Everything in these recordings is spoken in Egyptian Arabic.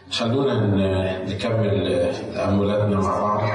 خلونا ن- نكمل تأملاتنا مع بعض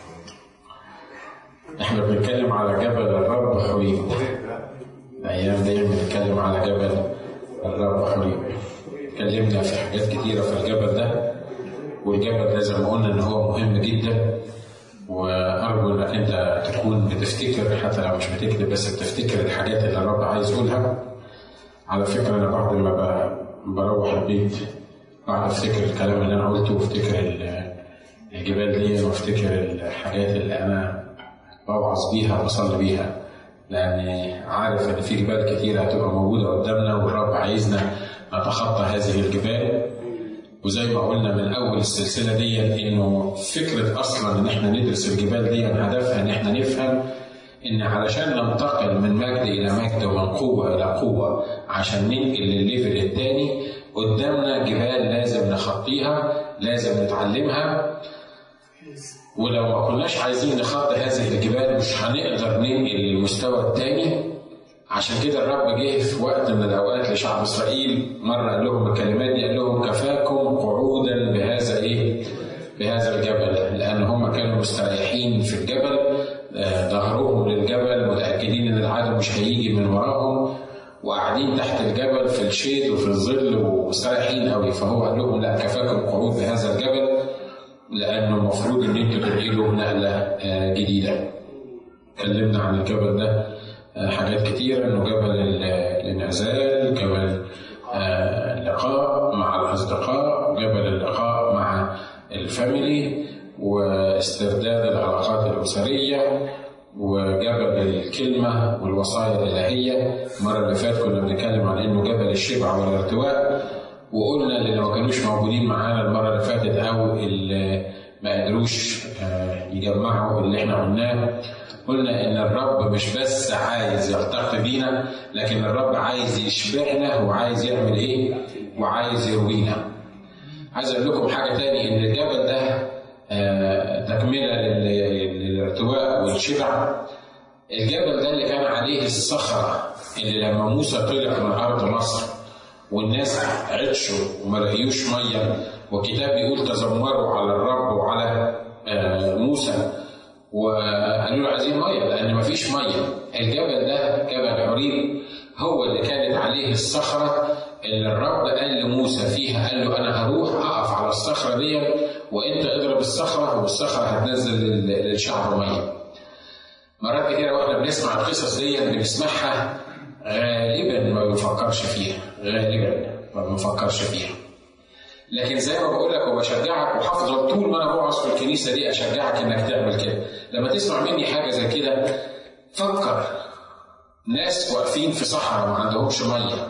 احنا بنتكلم على جبل الرب حريب الأيام دي بنتكلم على جبل الرب حريب اتكلمنا في حاجات كتيرة في الجبل ده والجبل ده زي ما قلنا إن هو مهم جدا وأرجو إنك أنت تكون بتفتكر حتى لو مش بتكتب بس بتفتكر الحاجات اللي الرب عايز يقولها على فكرة أنا بعد ما ب- بروح البيت بقعد أفتكر الكلام اللي أنا قلته وأفتكر ال- الجبال دي وأفتكر الحاجات اللي أنا بوعظ بيها وبصلي بيها لأني عارف إن في جبال كتير هتبقى موجودة قدامنا والرب عايزنا نتخطى هذه الجبال وزي ما قلنا من أول السلسلة دي إنه فكرة أصلا إن إحنا ندرس الجبال دي هدفها إن إحنا نفهم إن علشان ننتقل من مجد إلى مجد ومن قوة إلى قوة عشان ننقل للليفل التاني قدامنا جبال لازم نخطيها لازم نتعلمها ولو ما كناش عايزين نخطي هذه الجبال مش هنقدر ننقل للمستوى التاني عشان كده الرب جه في وقت من الاوقات لشعب اسرائيل مره قال لهم الكلمات دي قال لهم كفاكم قعودا بهذا ايه؟ بهذا الجبل لان هم كانوا مستريحين في الجبل آه، ظهرهم للجبل متاكدين ان العدو مش هيجي من وراهم وقاعدين تحت الجبل في الشيد وفي الظل ومستريحين قوي فهو قال لهم لا كفاكم قعود بهذا الجبل لانه المفروض ان انتوا تنقلوا نقله آه، جديده. اتكلمنا عن الجبل ده آه، حاجات كتيرة إنه جبل ال- الانعزال، جبل آه، اللقاء مع الأصدقاء، جبل اللقاء مع الفاميلي، واسترداد العلاقات الأسرية، وجبل الكلمة والوصايا الإلهية، المرة اللي فاتت كنا بنتكلم عن إنه جبل الشبع والارتواء، وقلنا اللي ما كانوش موجودين معانا المرة اللي فاتت أو اللي ما قدروش آه، يجمعوا اللي احنا قلناه قلنا ان الرب مش بس عايز يرتقي بينا لكن الرب عايز يشبعنا وعايز يعمل ايه وعايز يروينا عايز اقول لكم حاجه تاني ان الجبل ده آه، تكمله لل- للارتواء والشبع الجبل ده اللي كان عليه الصخره اللي لما موسى طلع من ارض مصر والناس عطشوا وما لقيوش ميه والكتاب بيقول تذمروا على الرب وعلى آه، موسى وقالوا له عايزين ميه لان مفيش ميه الجبل ده جبل حريم هو اللي كانت عليه الصخره اللي الرب قال لموسى فيها قال له انا هروح اقف على الصخره دي وانت اضرب الصخره والصخره هتنزل لل- للشعب ميه مرات كتيرة واحنا بنسمع القصص دي بنسمعها غالبا ما بنفكرش فيها غالبا ما بنفكرش فيها لكن زي ما بقول لك وبشجعك وهفضل طول ما انا بوعظ في الكنيسه دي اشجعك انك تعمل كده لما تسمع مني حاجه زي كده فكر ناس واقفين في صحراء ما عندهمش ميه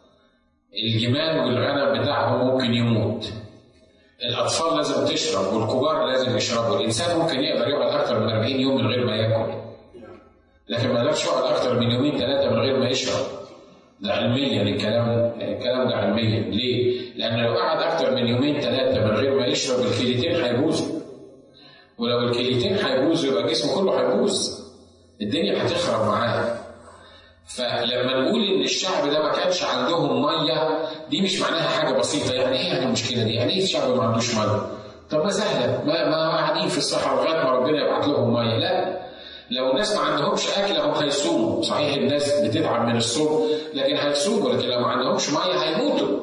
الجمال والغنم بتاعهم ممكن يموت الاطفال لازم تشرب والكبار لازم يشربوا الانسان ممكن يقدر يقعد اكتر من 40 يوم من غير ما ياكل لكن ما يقدرش يقعد اكتر من يومين ثلاثه من غير ما يشرب ده علميا الكلام الكلام ده علميا ليه؟ لان لو قعد اكتر من يومين ثلاثه من غير ما يشرب الكليتين هيبوظوا ولو الكليتين هيبوظوا يبقى جسمه كله هيبوظ الدنيا هتخرب معاه فلما نقول ان الشعب ده ما كانش عندهم ميه دي مش معناها حاجه بسيطه يعني ايه يعني المشكله دي؟ يعني ايه الشعب ما عندوش ميه؟ طب ما سهله ما ما قاعدين في الصحراء لغايه ما ربنا يبعت لهم ميه لا لو الناس ما عندهمش اكل هم هيصوموا صحيح الناس بتتعب من الصوم لكن هيصوموا لكن لو ما عندهمش ميه هيموتوا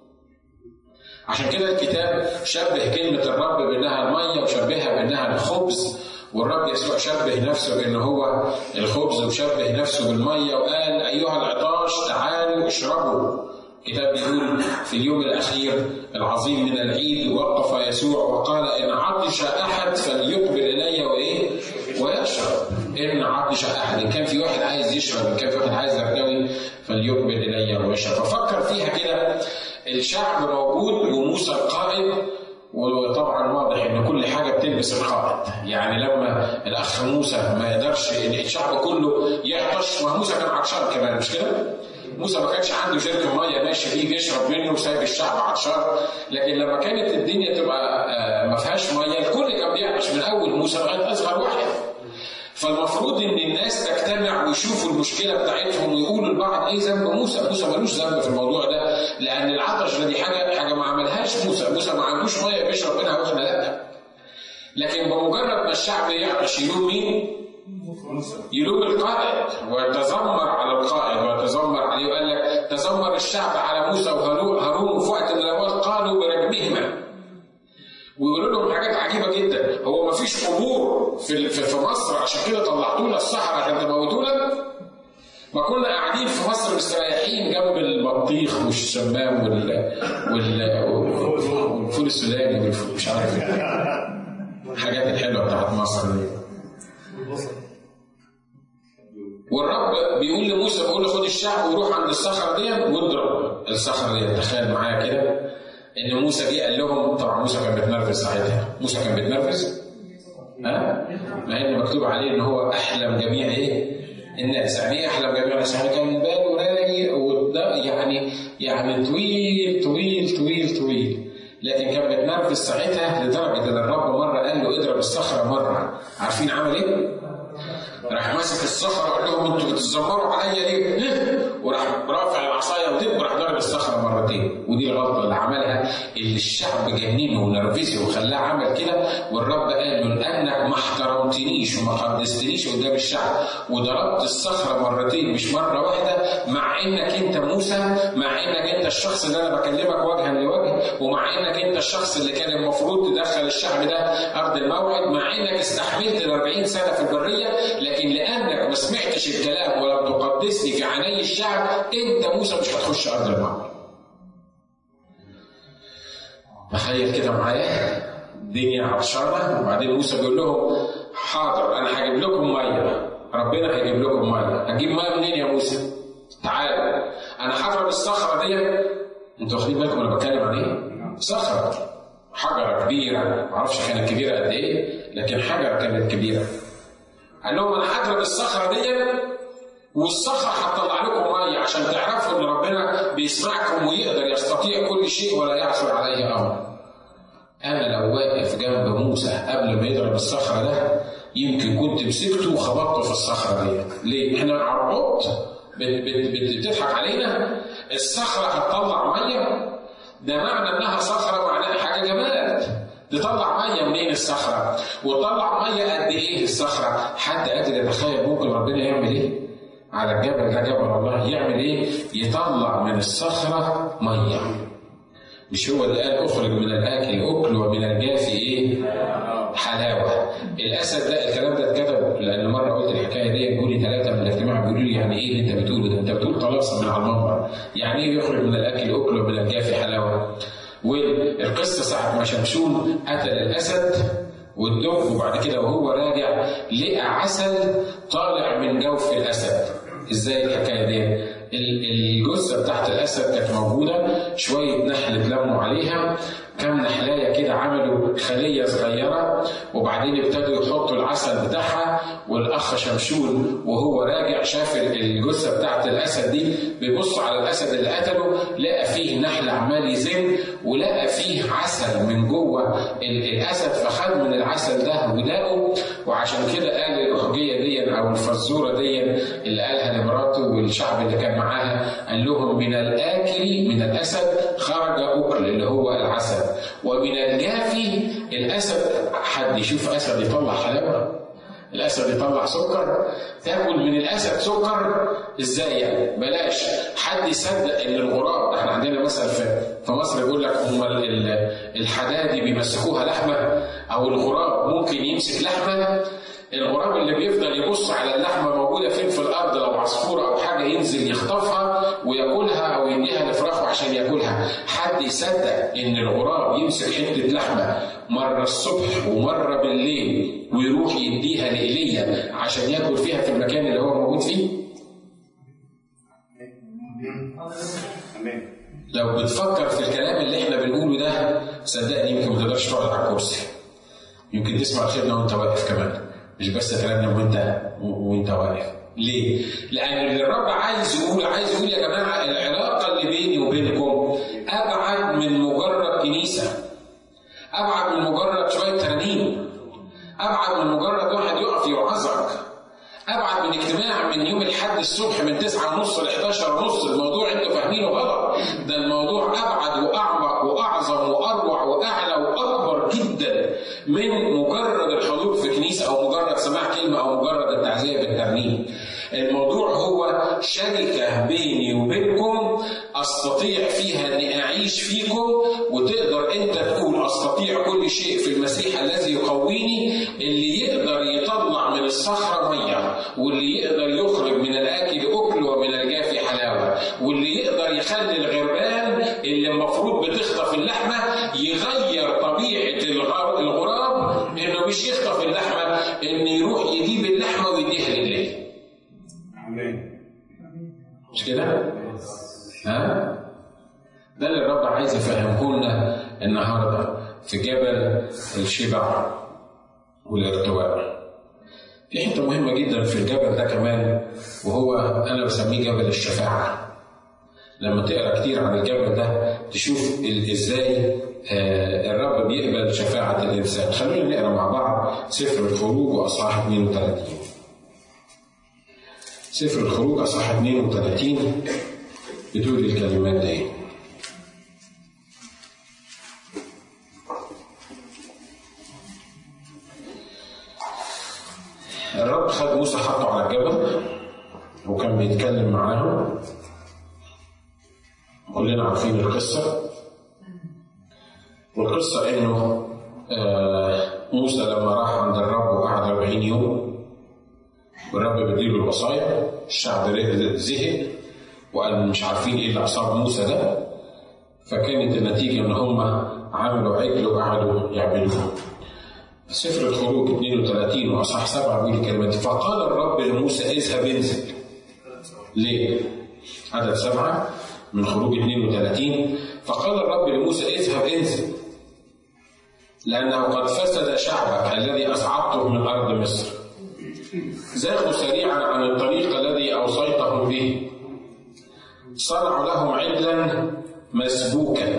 عشان كده الكتاب شبه كلمة الرب بأنها المية وشبهها بأنها الخبز والرب يسوع شبه نفسه بأنه هو الخبز وشبه نفسه بالمية وقال أيها العطاش تعالوا اشربوا الكتاب بيقول في اليوم الأخير العظيم من العيد وقف يسوع وقال إن عطش أحد فليقبل إلي وإيه ويشرب إن عطش أحد إن كان في واحد عايز يشرب إن كان في واحد عايز يرتوي فليقبل إلي ويشرب ففكر فيها كده الشعب موجود وموسى القائد وطبعا واضح ان كل حاجه بتلبس القائد يعني لما الاخ موسى ما يقدرش الشعب كله يعطش ما موسى كان عطشان كمان مش كده؟ موسى ما كانش عنده جركن ميه ماشي فيه بيشرب منه وسايب الشعب عطشان لكن لما كانت الدنيا تبقى آه، ما فيهاش ميه الكل كان بيعطش من اول موسى لغايه اصغر واحد فالمفروض ان الناس تجتمع ويشوفوا المشكله بتاعتهم ويقولوا لبعض ايه ذنب موسى؟ موسى ملوش ذنب في الموضوع ده لان العطش دي حاجه حاجه ما عملهاش موسى، موسى ما عندوش ميه بيشرب منها واحنا لا. لكن بمجرد ما الشعب يعطش يلوم مين؟ يلوم القائد ويتذمر على القائد ويتذمر عليه وقال لك تذمر الشعب على موسى وهارون في وقت من الاوقات قالوا برجمهما ويقولوا لهم حاجات عجيبه جدا هو ما فيش قبور في في مصر عشان كده طلعتونا الصحراء عشان تموتونا ما كنا قاعدين في مصر مستريحين جنب البطيخ والشمام وال وال والفول السوداني والفول مش عارف الحاجات الحلوه بتاعت مصر دي والرب بيقول لموسى بيقول له خد الشعب وروح عند الصخره دي واضرب الصخره دي تخيل معايا كده ان موسى جه قال لهم طبعا موسى كان بيتنرفز ساعتها موسى كان بيتنرفز ها مع ان مكتوب عليه ان هو احلم جميع ايه الناس يعني ايه احلم جميع الناس يعني كان باله رايق وده يعني يعني طويل طويل طويل طويل لكن كان بيتنرفز ساعتها لدرجه ان الرب مره قال له اضرب الصخره مره عارفين عمل ايه؟ راح ماسك الصخره وقال لهم انتوا بتتذمروا عليا ليه؟ وراح رافع العصايه ودب وراح ضارب الصخره مرتين ودي الغلطه اللي عملها اللي الشعب جننه ونرفزه وخلاه عمل كده والرب قال له لانك ما احترمتنيش وما قدستنيش قدام الشعب وضربت الصخره مرتين مش مره واحده مع انك انت موسى مع انك انت الشخص اللي انا بكلمك وجها لوجه ومع انك انت الشخص اللي كان المفروض تدخل الشعب ده ارض الموعد مع انك استحملت ال 40 سنه في البريه لكن لانك ما سمعتش الكلام ولم تقدسني في عيني الشعب انت موسى مش هتخش ارض الموعد. تخيل كده معايا الدنيا عطشانه وبعدين موسى بيقول لهم حاضر انا هجيب لكم ميه ربنا هيجيب لكم ميه هتجيب ميه منين يا موسى؟ تعالوا انا هضرب الصخره دي انتوا واخدين بالكم انا بتكلم عن ايه؟ صخره حجره كبيره معرفش كانت كبيره قد ايه لكن حجره كانت كبيره قال لهم انا هضرب الصخره دي والصخره هتطلع لكم ميه عشان تعرفوا ان ربنا بيسمعكم ويقدر يستطيع كل شيء ولا يعثر عليه امر. انا لو واقف جنب موسى قبل ما يضرب الصخره ده يمكن كنت مسكته وخبطته في الصخره دي. ليه؟ احنا عربط بتضحك علينا الصخره هتطلع ميه ده معنى انها صخره معناها حاجه جماد. تطلع ميه منين الصخره؟ وتطلع ميه قد ايه الصخره؟ حد قادر يتخيل ممكن ربنا يعمل ايه؟ على الجبل ده جبل الله يعمل ايه؟ يطلع من الصخرة مية. مش هو اللي قال اخرج من الاكل اكل ومن الجاف ايه؟ حلاوه. الاسد ده الكلام ده اتكتب لان مره قلت الحكايه دي يقول لي ثلاثه من الاجتماع بيقولوا لي يعني ايه اللي انت بتقوله ده؟ انت بتقول طلاسم من على المنبر. يعني ايه يخرج من الاكل اكل ومن الجاف حلاوه؟ والقصه ساعه ما شمشون قتل الاسد والدب وبعد كده وهو راجع لقى عسل طالع من جوف الاسد ازاي الحكايه دي؟ الجثه بتاعت الاسد كانت موجوده شويه نحل اتلموا عليها كم نحلايه كده عملوا خليه صغيره وبعدين ابتدوا يحطوا العسل بتاعها والاخ شمشون وهو راجع شاف الجثه بتاعت الاسد دي بيبص على الاسد اللي قتله لقى فيه نحل عمال يزن ولقى فيه عسل من جوه الاسد فخد من العسل ده وداقه وعشان كده قال الاحجيه دي او الفزوره دي اللي قالها لمراته والشعب اللي كان معاها قال لهم من الاكل من الاسد خرج اكل اللي هو العسل ومن الجافي الاسد حد يشوف اسد يطلع حلاوه الاسد يطلع سكر تاكل من الاسد سكر ازاي يعني بلاش حد يصدق ان الغراب احنا عندنا مثل في في مصر يقول لك هم الحدادي بيمسكوها لحمه او الغراب ممكن يمسك لحمه الغراب اللي بيفضل يبص على اللحمه موجوده فين في الارض لو عصفوره او حاجه ينزل يخطفها وياكلها او يديها لفراخه عشان ياكلها حد يصدق ان الغراب يمسك حته لحمه مره الصبح ومره بالليل ويروح يديها لايليا عشان ياكل فيها في المكان اللي هو موجود فيه لو بتفكر في الكلام اللي احنا بنقوله ده صدقني يمكن ما تقدرش تقعد على الكرسي يمكن تسمع الخدمه وانت واقف كمان مش بس كلامنا وانت وانت واقف ليه؟ لأن اللي الرب عايز يقول عايز يقول يا جماعة العلاقة اللي بيني وبينكم أبعد من مجرد كنيسة أبعد من مجرد شوية ترنيم أبعد من مجرد واحد يقف يوعظك ونص ل 11 ونص الموضوع انتوا فاهمينه غلط ده الموضوع ابعد واعمق واعظم واروع واعلى واكبر جدا من مجرد الحضور في كنيسه او مجرد سماع كلمه او مجرد التعزيه بالترنيم الموضوع هو شركه بيني وبينكم استطيع فيها اني اعيش فيكم وتقدر انت تقول استطيع كل شيء في المسيح الذي يقويني اللي يقدر يطلع من الصخره ميه واللي يقدر يخرج من الاكل اكل ومن الجاف حلاوه واللي يقدر يخلي الغربان اللي المفروض بتخطف اللحمه يغير طبيعه الغر- الغراب انه مش يخطف اللحمه انه يروح يجيب اللحمه ويديها لله مش كده؟ ها؟ ده اللي الرب عايز يفهمه لنا النهارده في جبل الشبع والارتواء. في حته مهمه جدا في الجبل ده كمان وهو انا بسميه جبل الشفاعه. لما تقرا كتير عن الجبل ده تشوف ال- ازاي آه، الرب بيقبل شفاعه الانسان. خلونا نقرا مع بعض سفر الخروج واصحاح 32. سفر الخروج اصحاح 32 بتقول الكلمات دي الرب خد موسى حطه على الجبل وكان بيتكلم معاهم كلنا عارفين القصة والقصة إنه آه، موسى لما راح عند الرب وقعد 40 يوم والرب بيديله الوصايا الشعب زهق وقال مش عارفين ايه اللي اصاب موسى ده فكانت النتيجه ان هم عملوا عجل وقعدوا يعملوه سفر الخروج 32 واصحاح 7 بيقول الكلمات دي فقال الرب لموسى اذهب انزل ليه؟ عدد سبعة من خروج 32 فقال الرب لموسى اذهب انزل لأنه قد فسد شعبك الذي أصعدته من أرض مصر زاغوا سريعا عن الطريق الذي أوصيتهم به صنعوا لهم عجلا مسبوكا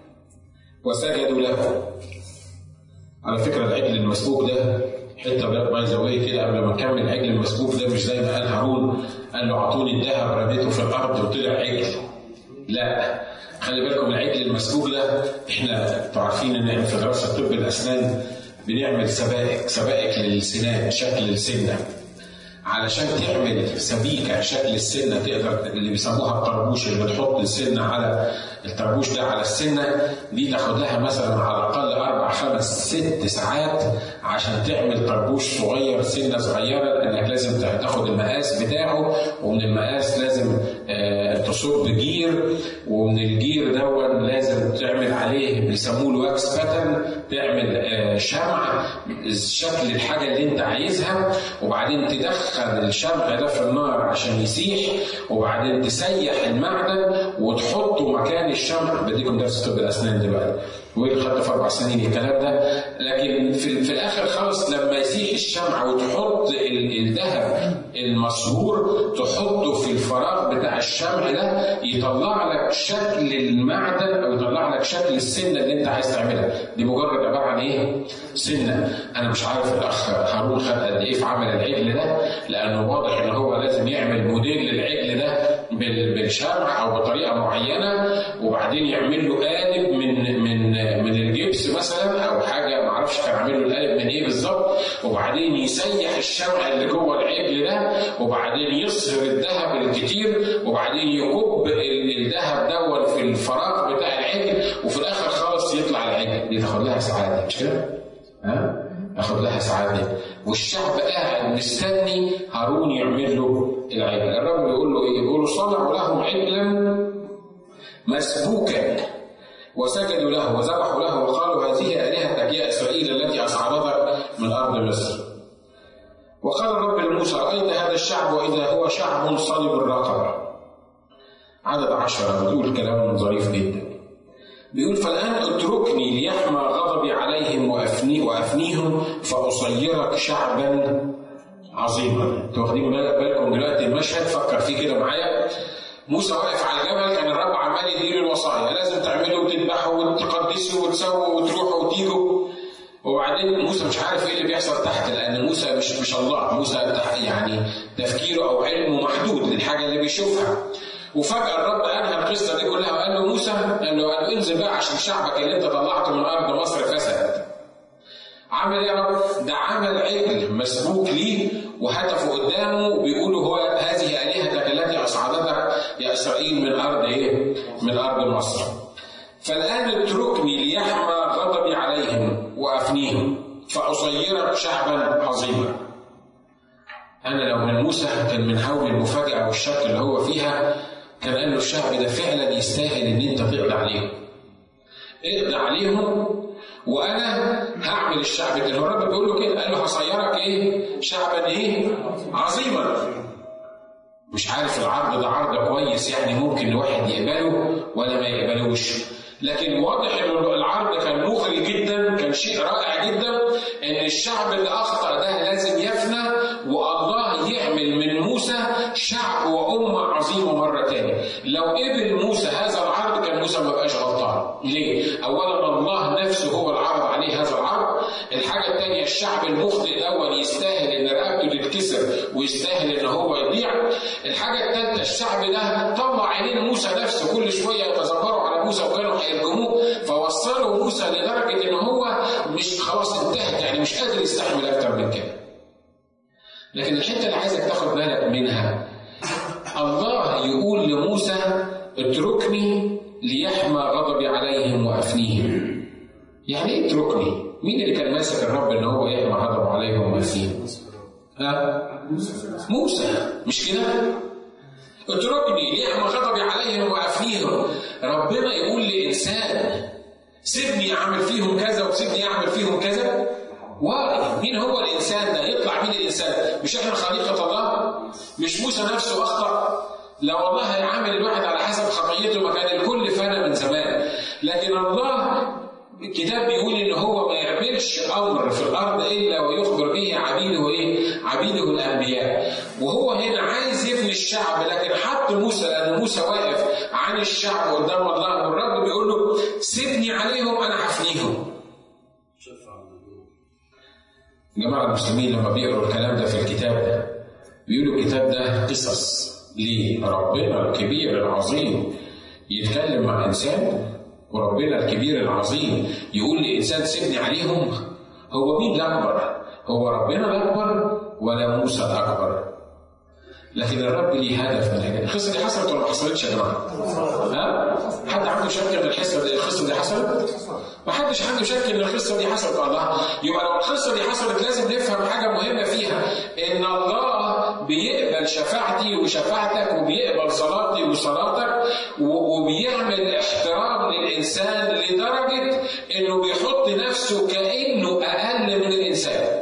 وسجدوا له على فكرة العجل المسبوك ده حتة باي ذا كده قبل ما نكمل العجل المسبوك ده مش زي ما قال هارون قال له اعطوني الذهب رميته في الأرض وطلع عجل لا خلي بالكم العجل المسبوك ده احنا انتوا عارفين ان احنا في دراسة طب الأسنان بنعمل سبائك سبائك للسنان شكل السنة علشان تعمل سبيكة شكل السنة تقدر اللي بيسموها الطربوش اللي بتحط السنة على الطربوش ده على السنة دي تاخد لها مثلا على الأقل أربع خمس ست ساعات عشان تعمل طربوش صغير سنة صغيرة لأنك لازم تاخد المقاس بتاعه ومن المقاس لازم آه تصب جير ومن الجير دون لازم تعمل عليه بيسموه الواكس باترن تعمل آه شمع شكل الحاجة اللي أنت عايزها وبعدين تدخل الشمع ده في النار عشان يسيح وبعدين تسيح المعدن وتحطه مكان الشمع بديكم درس طب الاسنان دلوقتي واللي خدت في اربع سنين الكلام ده لكن في, في الاخر خالص لما يسيح الشمع وتحط الذهب المصهور تحطه في الفراغ بتاع الشمع ده يطلع لك شكل المعدن او يطلع لك شكل السنه اللي انت عايز تعملها دي مجرد عباره عن ايه؟ سنه انا مش عارف الاخ هارون خد قد ايه في عمل العجل ده لانه واضح ان هو لازم يعمل موديل للعجل ده بالشمع او بطريقه معينه وبعدين يعمل له قالب من من من الجبس مثلا او حاجه ما اعرفش كان عامل له القالب من ايه بالظبط وبعدين يسيح الشمع اللي جوه العجل ده وبعدين يصهر الذهب الكتير وبعدين يكب الذهب دون في الفراغ بتاع العجل وفي الاخر خالص يطلع العجل دي تاخد لها ساعات مش كده؟ ها؟ اخد لها ساعات دي والشعب قاعد مستني هارون يعمل له العجل الرب بيقول له ايه؟ بيقول له صنعوا لهم عجلا مسبوكا وسجدوا له وذبحوا له وقالوا هذه آلهتك يا إسرائيل التي أصعدتك من أرض مصر وقال الرب لموسى رأيت هذا الشعب وإذا هو شعب صلب الرقبة عدد عشرة بتقول كلام ظريف جدا بيقول فالآن اتركني ليحمى غضبي عليهم وأفني وأفنيهم فأصيرك شعبا عظيما انتوا واخدين بالكم دلوقتي المشهد فكر فيه كده معايا موسى واقف على الجبل كان الرب عمال يديله الوصايا لازم تعملوا وتذبحوا وتقدسوا وتسووا وتروحوا وتيجوا وبعدين موسى مش عارف ايه اللي بيحصل تحت لان موسى مش مش الله موسى يعني تفكيره او علمه محدود للحاجه اللي بيشوفها وفجاه الرب انهى القصه دي كلها وقال له موسى قال له, قال له انزل بقى عشان شعبك اللي انت طلعته من ارض مصر فسد عمل ايه يا رب؟ ده عمل عجل مسبوك ليه وهتفوا قدامه بيقولوا هو هذه الهتك التي اصعدتك يا اسرائيل من ارض ايه؟ من ارض مصر. فالان اتركني ليحمى غضبي عليهم وافنيهم فاصيرك شعبا عظيما. انا لو من موسى كان من هول المفاجاه والشك اللي هو فيها كان قال له الشعب ده فعلا يستاهل ان انت تقضي عليهم. اقضي عليهم وانا هعمل الشعب ده الرب بيقول له كده قال له هصيرك ايه شعبا ايه عظيما مش عارف العرض ده عرض كويس يعني ممكن الواحد يقبله ولا ما يقبلوش لكن واضح ان العرض كان مغري جدا كان شيء رائع جدا ان الشعب اللي اخطا ده لازم يفنى والله يعمل من موسى شعب وامه عظيمه مره تاني لو قبل موسى هذا العرض كان موسى ما بقاش غلطان ليه اولا الله نفسه هو العرض عليه هذا العرض الحاجه الثانيه الشعب المخطئ الاول يستاهل ان رقبته تتكسر ويستاهل ان هو يضيع الحاجه الثالثه الشعب ده طلع عينين موسى نفسه كل شويه يتذمروا على موسى وكانوا هيرجموه فوصلوا موسى لدرجه ان هو مش خلاص انتهت يعني مش قادر يستحمل اكتر من كده لكن الحته اللي عايزك تاخد بالك منها الله يقول لموسى اتركني ليحمى غضبي عليهم وافنيهم يعني ايه اتركني مين اللي كان ماسك الرب ان هو يحمى غضبه عليهم وافنيهم ها موسى مش كده اتركني ليحمى غضبي عليهم وافنيهم ربنا يقول لانسان سيبني اعمل فيهم كذا وسيبني اعمل فيهم كذا واي مين هو الانسان ده يطلع مين الانسان مش احنا خليقه الله مش موسى نفسه اخطا لا والله هيعامل الواحد على حسب خطيته ما كان الكل فنى من زمان لكن الله الكتاب بيقول ان هو ما يعملش امر في الارض الا ويخبر به عبيده ايه؟ عبيده الانبياء وهو هنا عايز يبني الشعب لكن حط موسى لان موسى واقف عن الشعب قدام الله والرب بيقول له سيبني عليهم انا هفنيهم جماعة المسلمين لما بيقروا الكلام ده في الكتاب بيقولوا الكتاب ده قصص ليه؟ ربنا الكبير العظيم يتكلم مع إنسان وربنا الكبير العظيم يقول لإنسان سيبني عليهم هو مين الأكبر؟ هو ربنا الأكبر ولا موسى الأكبر؟ لكن الرب ليه هدف من هذا القصه دي حصلت ولا ما حصلتش يا جماعه؟ ها؟ حد عنده شك ان القصه دي القصه دي حصلت؟ ما حدش عنده شك ان القصه دي حصلت الله يبقى لو القصه دي حصلت لازم نفهم حاجه مهمه فيها ان الله بيقبل شفاعتي وشفاعتك وبيقبل صلاتي وصلاتك وبيعمل احترام للانسان لدرجه انه بيحط نفسه كانه اقل من الانسان.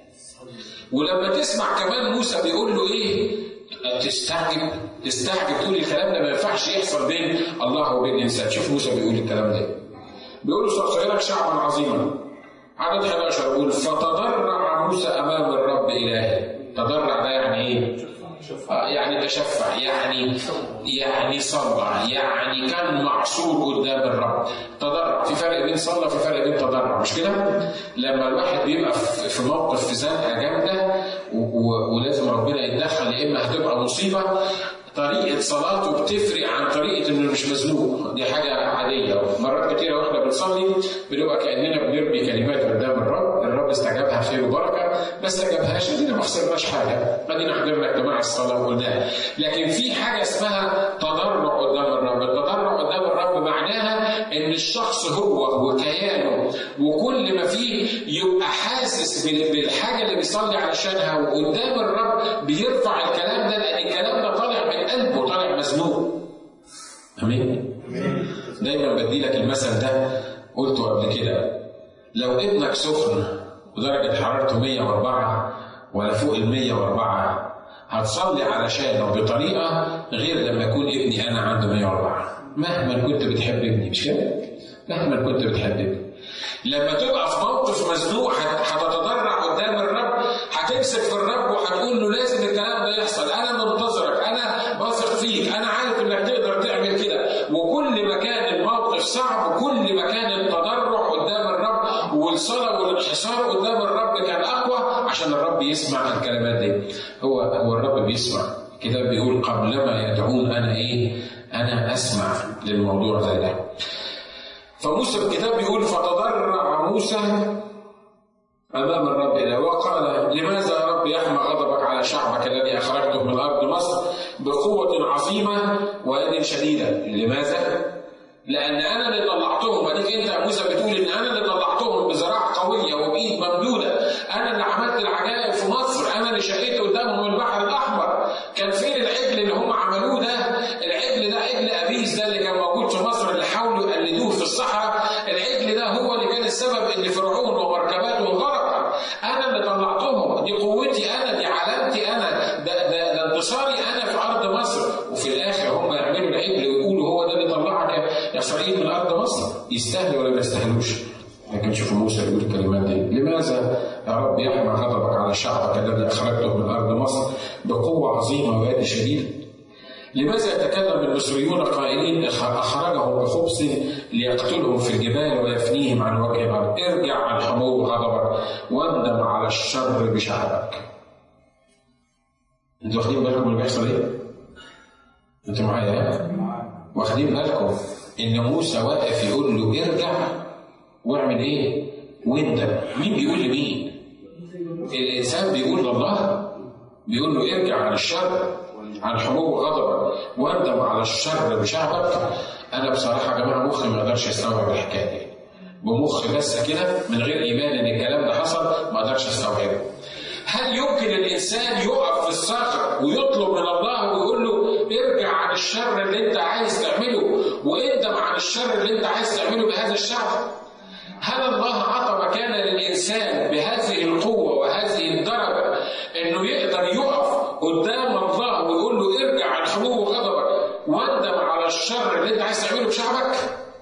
ولما تسمع كمان موسى بيقول له ايه؟ تستعجب تستعجب تقول الكلام ده ما ينفعش يحصل بين الله وبين الانسان شوف موسى بيقول الكلام ده بيقول له سأصيرك شعبا عظيما عدد 11 بيقول فتضرع موسى امام الرب الهه تضرع ده يعني ايه؟ آه يعني تشفع يعني يعني صلى يعني كان معصور قدام الرب تضرع في فرق بين صلى في فرق بين تضرع مش كده؟ لما الواحد بيبقى في موقف في زنقه جامده ولازم ربنا يتدخل يا اما هتبقى مصيبه طريقة صلاته بتفرق عن طريقة إنه مش مزنوق، دي حاجة عادية، مرات كتيرة وإحنا بنصلي بنبقى كأننا بنرمي كلمات قدام الرب، الرب استجابها خير وبركة، ما استجابهاش أدينا ما خسرناش حاجة، أدينا حضرنا اجتماع الصلاة وقلناها، لكن في حاجة اسمها تضرع قدام الرب، التضرع قدام الرب معناها إن الشخص هو وكيانه وكل ما فيه يبقى حاسس بالحاجة اللي بيصلي علشانها وقدام الرب بيرفع الكلام ده لأن الكلام ده طالع من قلبه طالع مزنوق امين دايما بدي لك المثل ده قلته قبل كده لو ابنك سخن ودرجة حرارته 104 ولا فوق ال 104 هتصلي علشانه بطريقة غير لما يكون ابني أنا عنده 104 مهما كنت بتحب ابني مش كده؟ مهما كنت بتحب ابني لما تبقى في موقف مزنوق هتتضرع قدام الرب هتمسك في الرب وهتقول له لازم الكلام ده يحصل انا منتظرك انا واثق فيك انا عارف انك تقدر تعمل كده وكل ما كان الموقف صعب كل ما كان التضرع قدام الرب والصلاه يسمع الكلمات دي هو هو الرب بيسمع الكتاب بيقول قبلما يدعون انا ايه انا اسمع للموضوع زي ده فموسى الكتاب بيقول فتضرع موسى امام الرب الى وقال لماذا يا رب يحمى غضبك على شعبك الذي اخرجته من ارض مصر بقوه عظيمه ويد شديده لماذا؟ لان انا اللي طلعتهم اديك انت يا موسى بتقول ان انا اللي طلعتهم بذراع قويه وبايد ممدوده انا اللي عملت العجائب في مصر انا اللي شقيت قدامهم البحر الاحمر كان فين العجل اللي هم عملوه ده العجل ده عجل ابيس ده اللي كان موجود في مصر اللي حاولوا يقلدوه في الصحراء العجل ده هو اللي كان السبب ان فرعون ومركباته غرق انا اللي طلعتهم دي قوتي انا دي علامتي انا ده ده, ده انتصاري انا في ارض مصر وفي الاخر هم يعملوا العجل ويقولوا هو ده اللي طلعك يا اسرائيل من ارض مصر يستاهلوا ولا ما يستاهلوش لكن شوفوا موسى يقول الكلمات دي لماذا يا رب يحمى غضبك على شعبك الذي اخرجته من ارض مصر بقوه عظيمه ويد شديده لماذا يتكلم المصريون قائلين اخرجهم بخبز ليقتلهم في الجبال ويفنيهم عن وجه الارض ارجع عن حمو غضبك واندم على الشر بشعبك انتوا واخدين بالكم اللي بيحصل ايه؟ انتوا معايا واخدين بالكم ان موسى واقف يقول له ارجع واعمل ايه؟ واندم مين بيقول لمين؟ الانسان بيقول لله بيقول له ارجع عن الشر عن حبوب غضبك واندم على الشر بشعبك انا بصراحه يا جماعه مخي ما يقدرش يستوعب الحكايه دي بمخ بس كده من غير ايمان ان الكلام ده حصل ما اقدرش استوعبه هل يمكن الانسان يقف في الصخر ويطلب من الله ويقول له ارجع عن الشر اللي انت عايز تعمله واندم عن الشر اللي انت عايز تعمله بهذا الشعب؟ هل الله عطى مكان للانسان بهذه القوه وهذه الدرجه انه يقدر يقف قدام الله ويقول له ارجع عن حبوب غضبك واندم على الشر اللي انت عايز تعمله بشعبك؟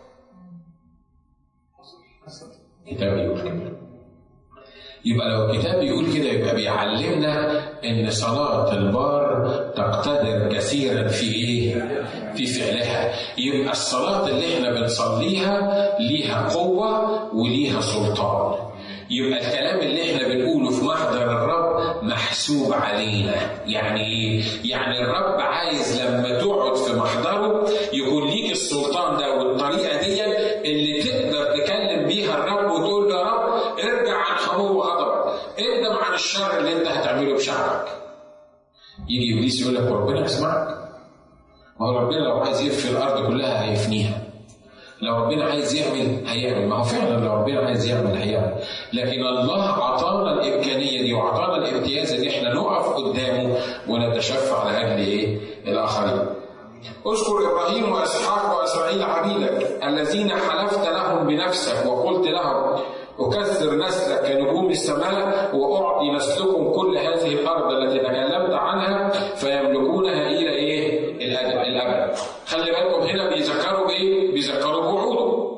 كتاب يقول كده يبقى لو الكتاب بيقول كده يبقى بيعلمنا ان صلاة البار تقتدر كثيرا في ايه؟ في فعلها يبقى الصلاة اللي احنا بنصليها ليها قوة وليها سلطان يبقى الكلام اللي احنا بنقوله في محضر الرب محسوب علينا يعني ايه؟ يعني الرب عايز لما تقعد في محضره يكون ليك السلطان ده والطريقة دي اللي تقدر تكلم بيها الرب وتقول له يا رب ارجع عن حمو غضبك اندم عن الشر اللي انت هتعمله بشعبك يجي ابليس يقول لك ربنا يسمعك ما هو ربنا لو عايز يفني الارض كلها هيفنيها لو ربنا عايز يعمل هيعمل ما هو فعلا لو ربنا عايز يعمل هيعمل لكن الله اعطانا الامكانيه دي واعطانا الامتياز ان احنا نقف قدامه ونتشفع لاجل ايه؟ الاخرين. اذكر ابراهيم واسحاق واسماعيل عبيدك الذين حلفت لهم بنفسك وقلت لهم أكثر نسلك كنجوم السماء وأعطي نسلكم كل هذه الأرض التي تكلمت عنها فيملكونها إلى إيه؟ الأبد. خلي بالكم هنا بيذكروا بإيه؟ بيذكروا بوعوده.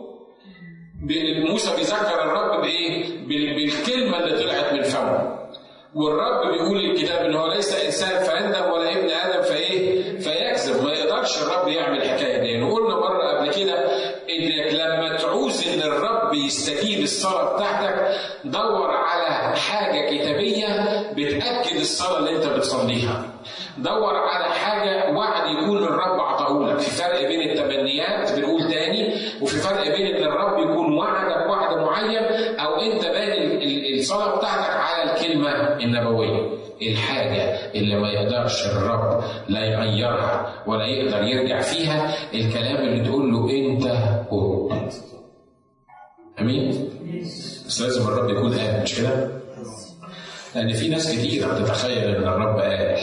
موسى بيذكر الرب بإيه؟ بالكلمة اللي طلعت من فمه. والرب بيقول الكتاب ان هو ليس انسان فيندم ولا ابن ادم فايه؟ فيكذب ما يقدرش الرب يعمل الحكايه دي يعني قلنا مره قبل كده انك لما تعوز ان الرب يستجيب الصلاه بتاعتك دور على حاجه كتابيه بتاكد الصلاه اللي انت بتصليها. دور على حاجه وعد يكون الرب عطاهولك في فرق بين التمنيات بنقول تاني وفي فرق بين ان الرب يكون وعدك وعد معين او انت باني الصلاه بتاعتك على الكلمه النبويه الحاجه اللي ما يقدرش الرب لا يغيرها ولا يقدر يرجع فيها الكلام اللي تقول له انت قلت امين بس لازم الرب يكون قال مش كده لان في ناس كتير هتتخيل ان الرب قال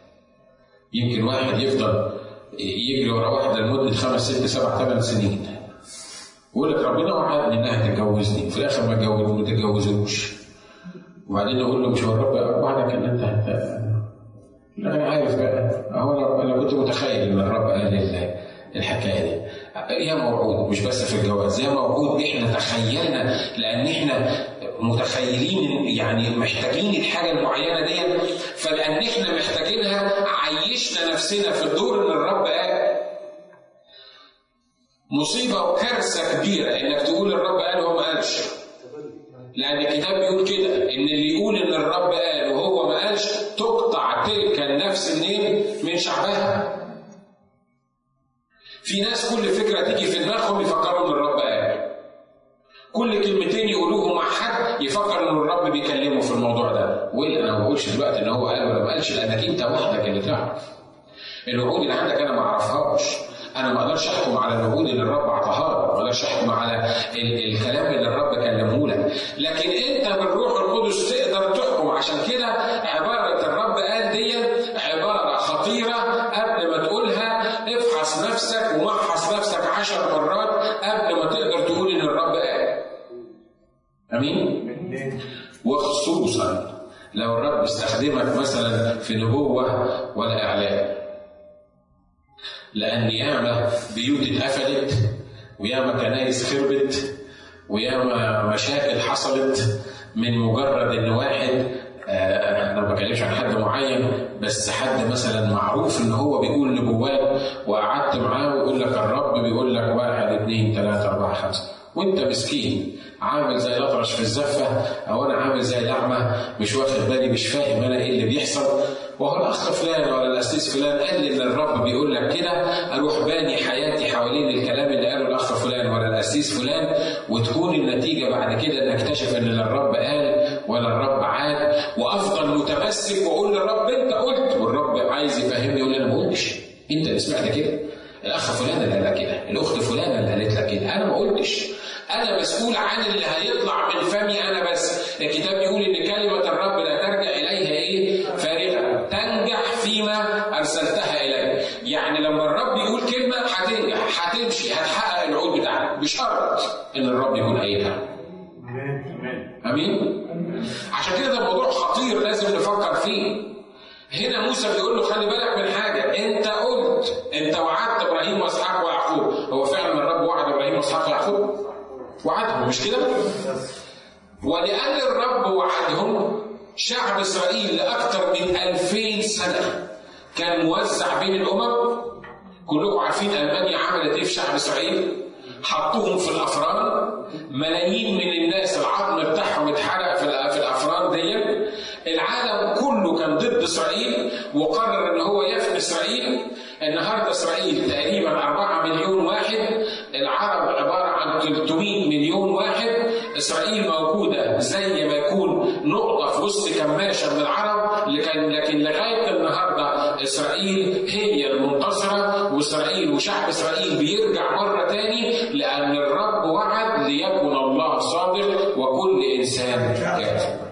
يمكن واحد يفضل يجري ورا واحده لمده خمس ست سبع ثمان سنين ويقول لك ربنا وعدني انها تتجوزني وفي الاخر ما تجوز ما تتجوزوش وبعدين اقول له مش هو الرب وعدك ان انت هت لا انا عارف بقى هو انا كنت متخيل ان الرب قال الحكايه دي يا موعود مش بس في الجواز يا موعود احنا تخيلنا لان احنا متخيلين يعني محتاجين الحاجه المعينه دي فلان احنا محتاجينها عيشنا نفسنا في الدور اللي الرب قال مصيبه وكارثه كبيره انك تقول الرب قال وهو ما قالش لأن الكتاب بيقول كده إن اللي يقول إن الرب قال وهو ما قالش تقطع تلك النفس منين؟ من شعبها. في ناس كل فكرة تيجي في دماغهم يفكروا إن الرب قال. كل كلمتين يقولوهم مع حد يفكر إن الرب بيكلمه في الموضوع ده. وإلا أنا ما بقولش دلوقتي إن هو قال ولا ما قالش لأنك أنت وحدك اللي تعرف. الوعود اللي عندك أنا ما أعرفهاش. انا ما اقدرش احكم على الوعود اللي الرب اعطاها لك ما اقدرش احكم على ال- الكلام اللي الرب كلمه لك لكن انت بالروح القدس تقدر تحكم عشان كده عباره الرب قال دي عباره خطيره قبل ما تقولها افحص نفسك ومحص نفسك عشر مرات قبل ما تقدر تقول ان الرب قال امين وخصوصا لو الرب استخدمك مثلا في نبوه ولا اعلان لأن ياما بيوت اتقفلت وياما كنايس خربت وياما مشاكل حصلت من مجرد إن واحد آه أنا ما بتكلمش عن حد معين بس حد مثلا معروف إن هو بيقول نبوات وقعدت معاه ويقول لك الرب بيقول لك واحد اثنين ثلاثة أربعة خمسة وأنت مسكين عامل زي الأطرش في الزفة أو أنا عامل زي الأعمى مش واخد بالي مش فاهم أنا إيه اللي بيحصل وهو الأخ فلان ولا الأسيس فلان قال لي إن الرب بيقول لك كده أروح باني حياتي حوالين الكلام اللي قاله الأخ فلان ولا الأسيس فلان وتكون النتيجة بعد كده إن أكتشف إن لا الرب قال ولا الرب عاد وأفضل متمسك وأقول للرب أنت قلت والرب عايز يفهمني يقول لي أنا ما قلتش أنت اللي سمعت كده الأخ فلان اللي قال لك كده الأخت فلانة اللي قالت لك كده أنا ما قلتش أنا مسؤول عن اللي هيطلع من فمي أنا بس الكتاب بيقول إن كلمة الرب لا ترجع إليها إيه فارغة تنجح فيما أرسلتها إليه يعني لما الرب يقول كلمة هتنجح هتمشي هتحقق الوعود بتاعتك بشرط إن الرب يكون قايلها أمين عشان كده ده موضوع خطير لازم نفكر فيه هنا موسى بيقول له خلي بالك من حاجة أنت قلت أنت وعدت إبراهيم وإسحاق ويعقوب هو فعلا الرب وعد إبراهيم وإسحاق ويعقوب وعدهم مش كده؟ ولأن الرب وعدهم شعب إسرائيل لأكثر من ألفين سنة كان موزع بين الأمم كلكم عارفين ألمانيا عملت إيه في شعب إسرائيل؟ حطوهم في الأفران ملايين من الناس العظم بتاعهم اتحرق في في الأفران دي العالم كله كان ضد إسرائيل وقرر إن هو يفني إسرائيل النهارده إسرائيل تقريبا 4 مليون واحد العرب عبارة عن 300 مليون واحد إسرائيل موجودة زي ما يكون نقطة في وسط كماشة من العرب لكن لكن لغاية النهارده إسرائيل هي المنتصرة وإسرائيل وشعب إسرائيل بيرجع مرة تاني لأن الرب وعد ليكن الله صادق وكل إنسان كاذب.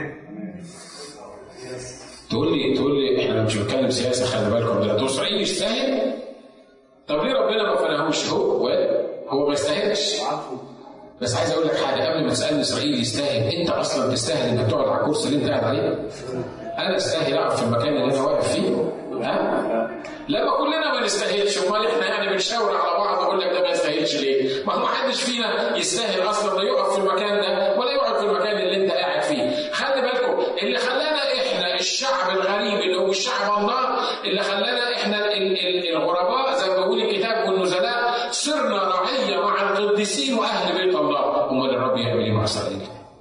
تقول لي تقول لي احنا مش بنتكلم سياسه خلي بالكم ده دكتور اسرائيل يستاهل طب ليه ربنا ما فناهوش هو هو ما يستاهلش بس عايز اقول لك حاجه قبل ما تسالني اسرائيل يستاهل انت اصلا تستاهل انك تقعد على الكرسي اللي انت قاعد عليه انا استاهل اقعد في المكان اللي انا واقف فيه ها لا ما كلنا ما نستاهلش امال احنا يعني بنشاور على بعض اقول لك ده ما يستاهلش ليه ما هو ما حدش فينا يستاهل اصلا لا يقف في المكان ده ولا يقعد في المكان اللي انت قاعد فيه خلي بالكم اللي خلانا احنا الشعب الغريب اللي هو الشعب الله اللي خلانا احنا ال- ال- الغرباء زي ما بيقول الكتاب والنزلاء صرنا رعيه مع القديسين واهل بيت الله امال الرب يعمل ايه مع اسرائيل؟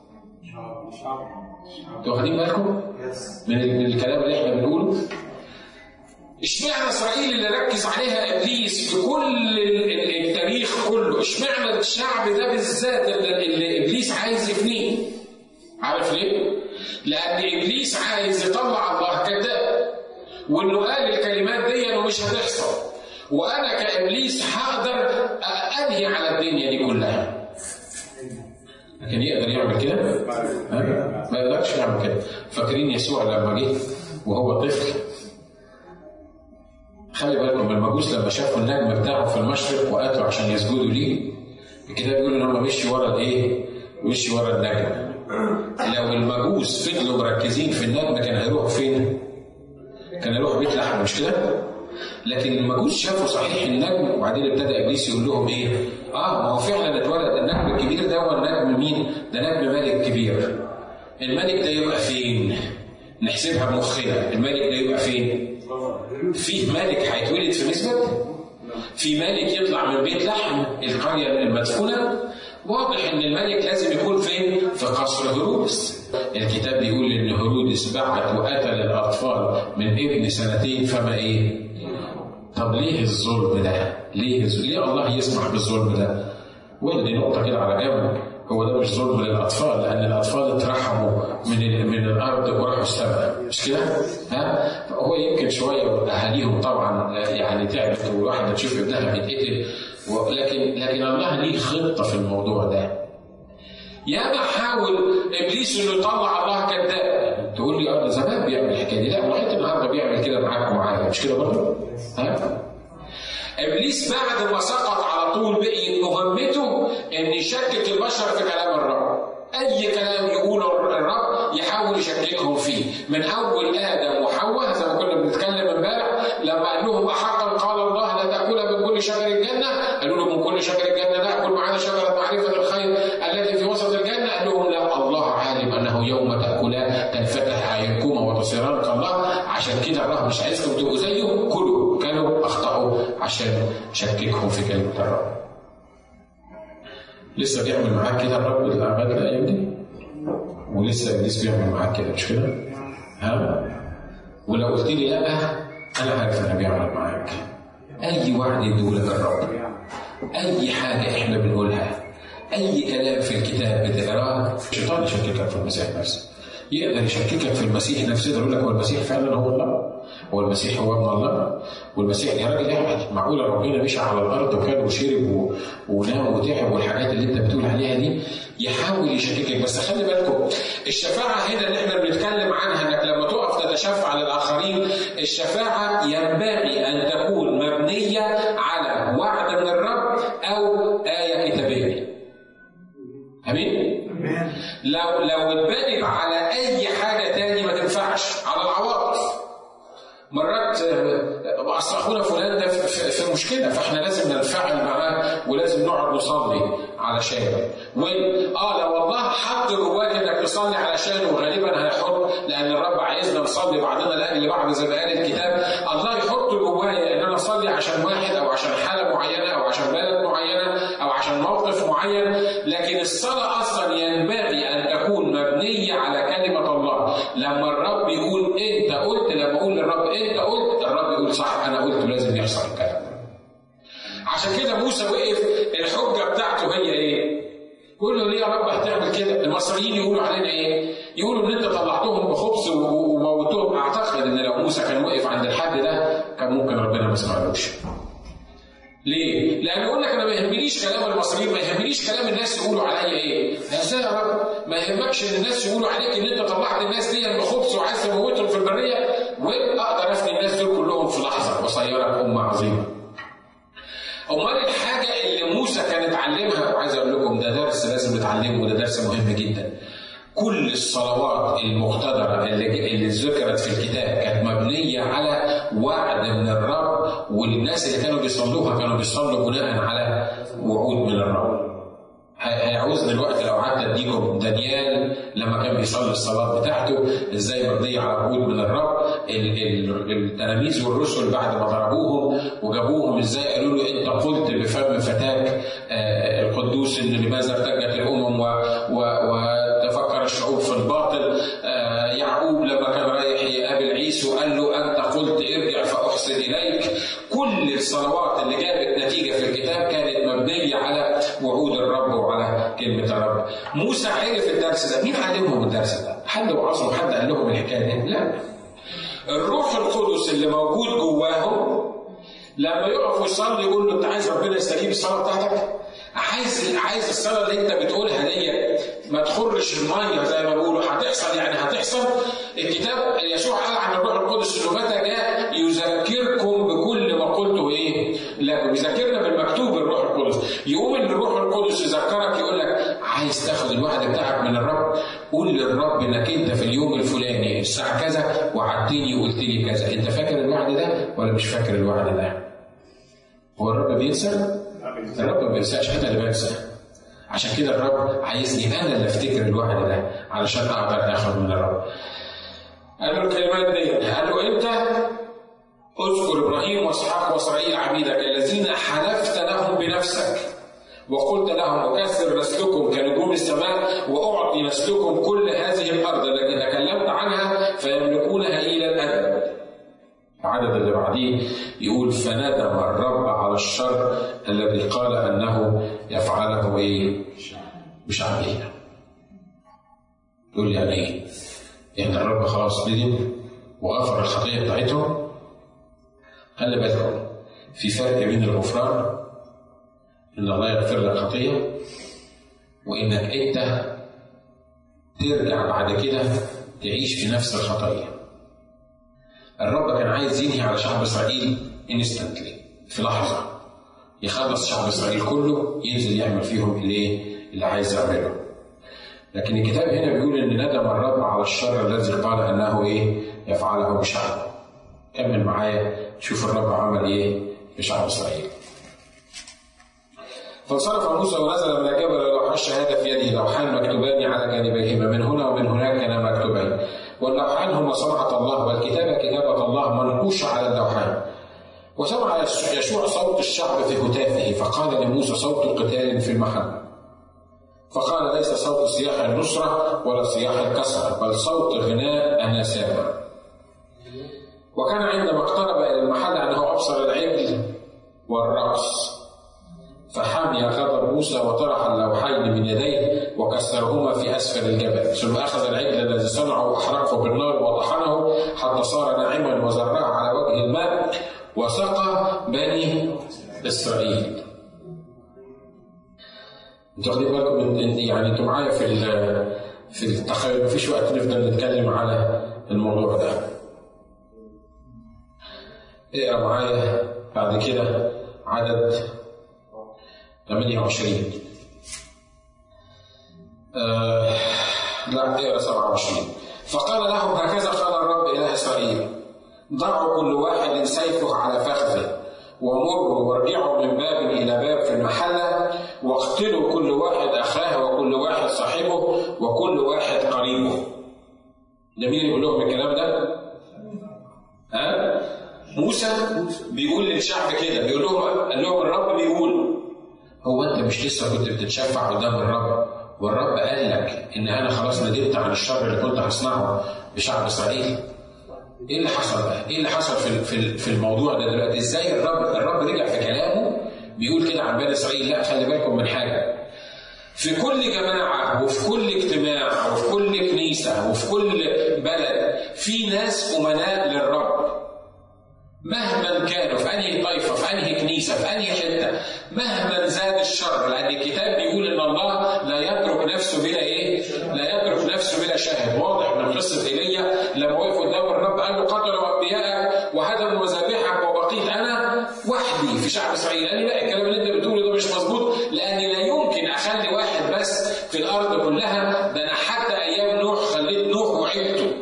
انتوا واخدين بالكم من ال- من الكلام اللي احنا بنقوله؟ اشمعنى اسرائيل اللي ركز عليها ابليس في كل ال- ال- التاريخ كله؟ اشمعنى الشعب ده بالذات اللي اللي ابليس عايز يفنيه؟ عارف ليه؟ لأن إبليس عايز يطلع الله كذاب وإنه قال الكلمات دي ومش هتحصل وأنا كإبليس هقدر أنهي على الدنيا دي كلها لكن يقدر يعمل كده؟ ها؟ ما يقدرش يعمل كده فاكرين يسوع لما جه وهو طفل خلي بالكم المجوس لما شافوا النجم بتاعه في المشرق واتوا عشان يسجدوا ليه الكتاب بيقول ان هم مشي ورا الايه؟ مشي ورا النجم لو المجوس فضلوا مركزين في النجم كان هيروحوا فين؟ كان هيروحوا بيت لحم مش كده؟ لكن المجوس شافوا صحيح النجم وبعدين ابتدى ابليس يقول لهم ايه؟ اه ما هو فعلا اتولد النجم الكبير ده هو النجم مين؟ ده نجم ملك كبير. الملك ده يبقى فين؟ نحسبها بمخنا، الملك ده يبقى فين؟ فيه ملك هيتولد في مسبت؟ في ملك يطلع من بيت لحم القريه المدفونه واضح ان الملك لازم يكون فين؟ في قصر هيرودس. الكتاب بيقول ان هيرودس بعت وقتل الاطفال من ابن سنتين فما ايه؟ طب ليه الظلم ده؟ ليه الظلم؟ ليه الله يسمح بالظلم ده؟ ودي نقطه كده على جنب هو ده مش ظلم للاطفال لان الاطفال اترحموا من من الارض وراحوا السماء مش كده؟ ها؟ هو يمكن شويه اهاليهم طبعا يعني تعبت وواحده تشوف ابنها بيتقتل لكن لكن الله ليه خطه في الموضوع ده. ياما حاول ابليس انه يطلع الله كذاب تقول لي اه زمان بيعمل الحكايه دي لا لغايه النهارده بيعمل كده معاك ومعايا مش كده برضه؟ ها؟ ابليس بعد ما سقط على طول بقي مهمته ان يشكك البشر في كلام الرب اي كلام يقوله الرب يحاول يشككهم فيه من اول ادم وحواء زي ما كنا بنتكلم امبارح لما قال لهم احقا قال الله لا تاكل من كل شجر الجنه قالوا له من كل شجر الجنه ناكل معنا شجره معرفه الخير التي في وسط الجنه قال لهم لا الله عالم انه يوم تاكلا تنفتح اعينكما وتصيران كالله عشان كده الله مش عايزكم تبقوا زيه كلوا كانوا اخطاوا عشان شككهم في كلمه الرب لسه بيعمل معاك كده الرب الاعمال الايام دي ولسه ابليس بيعمل معاك كده مش كده؟ ها؟ ولو قلت لي لا انا عارف انه بيعمل معاك اي وعد يديهولك الرب اي حاجه احنا بنقولها اي كلام في الكتاب بتقراه الشيطان يشككك في المسيح بس يقدر يشككك في المسيح نفسه يقول لك هو المسيح فعلا هو الله هو المسيح هو ابن الله والمسيح يا راجل يعني معقوله ربنا مشى على الارض وكان وشرب ونام وتعب والحاجات اللي انت بتقول عليها دي يحاول يشككك بس خلي بالكم الشفاعه هنا اللي احنا بنتكلم عنها انك لما تقف تتشفع للاخرين الشفاعه ينبغي ان تكون مبنيه على وعد من الرب او ايه كتابيه. امين؟ لو لو اتبنت على اي حاجه تاني ما تنفعش على العواطف مرات اصل اخونا فلان ده في مشكله فاحنا لازم ننفعل معاه ولازم نقعد نصلي علشانه وين اه لو الله حط جواك انك تصلي علشانه غالبا هيحط لان الرب عايزنا نصلي بعضنا لاجل بعض زي ما قال الكتاب الله يحط جوايا ان انا اصلي عشان واحد او عشان حاله معينه او عشان بلد معينه او عشان موقف معين لكن الصلاه اصلا ينبغي ان تكون مبنيه على كلمه الله لما الرب يقول انت قلت لما اقول للرب انت قلت الرب يقول صح انا قلت لازم يحصل الكلام عشان كده موسى وقف الحجه بتاعته هي ايه؟ يقول له ليه يا رب هتعمل كده؟ المصريين يقولوا علينا ايه؟ يقولوا ان انت طلعتهم بخبز وموتوهم اعتقد ان لو موسى كان وقف عند الحد ده كان ممكن ربنا ما يسمعلوش. ليه؟ لأن يقول لك أنا ما يهمنيش كلام المصريين، ما يهمنيش كلام الناس يقولوا عليا إيه؟ إزاي يا رب؟ ما يهمكش إن الناس يقولوا عليك إن أنت طلعت الناس دي بخبز وعايز تموتهم في البرية، وأقدر أفني الناس دول كلهم في لحظة وأصيرك أمة عظيمة. أمال الحاجة اللي موسى كان اتعلمها وعايز أقول لكم ده درس لازم نتعلمه وده درس مهم جدا. كل الصلوات المقتدرة اللي, اللي ذكرت في الكتاب كانت مبنية على وعد من الرب والناس اللي كانوا بيصلوها كانوا بيصلوا بناء على وعود من الرب. هيعوزني الوقت لو قعدت اديكم دانيال لما كان بيصلي الصلاه بتاعته ازاي مبنيه على وعود من الرب التلاميذ والرسل بعد ما ضربوهم وجابوهم ازاي قالوا له انت قلت بفم فتاك القدوس ان لماذا ارتجت الامم وتفكر الشعوب في الباطل يعقوب لما كان رايح يقابل عيسو قال له انت قلت ارجع فاحسن اليك كل الصلوات اللي جابت نتيجه في الكتاب كانت مبنيه على وعود الرب وعلى كلمه الرب موسى عرف الدرس ده مين علمهم الدرس ده حد وعظهم حد قال لهم الحكايه دي لا الروح القدس اللي موجود جواهم لما يقف ويصلي يقول له انت عايز ربنا يستجيب الصلاه بتاعتك عايز عايز الصلاه اللي انت بتقولها دي ما تخرش الميه زي ما بيقولوا هتحصل يعني هتحصل الكتاب يسوع قال عن الروح القدس انه متى جاء يذكركم بكل ما قلته ايه؟ لا بيذكرنا بالمكتوب الروح القدس يقوم ان الروح القدس يذكرك يقول لك عايز تاخد الوعد بتاعك من الرب قول للرب انك انت في اليوم الفلاني الساعه كذا وعدتني وقلت لي كذا انت فاكر الوعد ده ولا مش فاكر الوعد ده؟ هو الرب بينسى؟ الرب ما بينساش انا اللي بنسى عشان كده الرب عايزني انا اللي افتكر الوعد ده علشان اقدر اخد من الرب قال له الكلمات دي قال له انت اذكر ابراهيم واسحاق واسرائيل عبيدك الذين حلفت لهم بنفسك وقلت لهم أكثر نسلكم كنجوم السماء وأعطي نسلكم كل هذه الأرض التي تكلمت عنها فيملكونها إلى الأبد العدد اللي بعديه يقول فندم الرب على الشر الذي قال انه يفعله ايه؟ بشعبه. يقول يعني ايه؟ يعني الرب خلاص ندم وغفر الخطيه بتاعتهم؟ خلي بالكم في فرق بين الغفران ان الله يغفر لك خطيه وانك انت ترجع بعد كده تعيش في نفس الخطيه. الرب كان عايز ينهي على شعب اسرائيل انستنتلي في لحظه يخلص شعب اسرائيل كله ينزل يعمل فيهم الايه اللي عايز يعمله لكن الكتاب هنا بيقول ان ندم الرب على الشر الذي قال انه ايه يفعله بشعبه كمل معايا شوف الرب عمل ايه في شعب اسرائيل فانصرف موسى ونزل من الجبل ولوح الشهادة في يده لوحان مكتوبان على جانبيهما من هنا ومن هناك كان مكتوبين واللوحان هما صنعة الله والكتابة كتابة الله منقوشة على اللوحان وسمع يشوع صوت الشعب في هتافه فقال لموسى صوت قتال في المحل فقال ليس صوت صياح النصرة ولا صياح الكسرة بل صوت غناء أنا سامع وكان عندما اقترب إلى المحل أنه أبصر العجل والرأس فحمي غضب موسى وطرح اللوحين من يديه وكسرهما في اسفل الجبل ثم اخذ العجل الذي صنعه واحرقه بالنار وطحنه حتى صار ناعما وزرعه على وجه الماء وسقى بني اسرائيل. انتوا واخدين بالكم من يعني انتوا معايا في في التخيل مفيش وقت نفضل نتكلم على الموضوع ده. اقرا معايا بعد كده عدد 28 آه لا اقرا 27 فقال لهم هكذا قال الرب اله اسرائيل ضعوا كل واحد سيفه على فخذه ومروا وارجعوا من باب الى باب في المحله واقتلوا كل واحد اخاه وكل واحد صاحبه وكل واحد قريبه ده مين يقول لهم الكلام ده؟ ها؟ موسى بيقول للشعب كده بيقول لهم قال لهم الرب بيقول هو انت مش لسه كنت بتتشفع قدام الرب والرب قال لك ان انا خلاص ندمت عن الشر اللي كنت هصنعه بشعب اسرائيل ايه اللي حصل بقى؟ ايه اللي حصل في في في الموضوع ده دلوقتي؟ ازاي الرب الرب رجع في كلامه بيقول كده عن بني اسرائيل لا خلي بالكم من حاجه في كل جماعة وفي كل اجتماع وفي كل كنيسة وفي كل بلد في ناس أمناء للرب مهما كانوا في انهي طائفه في انهي كنيسه في انهي حته مهما زاد الشر لان الكتاب بيقول ان الله لا يترك نفسه بلا ايه؟ لا يترك نفسه بلا شاهد واضح من قصه ايليا لما وقف قدام الرب قال له قتلوا انبياءك وهدموا مذابحك وبقيت انا وحدي في شعب اسرائيل قال لي لا الكلام اللي انت بتقوله ده مش مظبوط لاني لا يمكن اخلي واحد بس في الارض كلها ده انا حتى ايام نوح خليت نوح وعيلته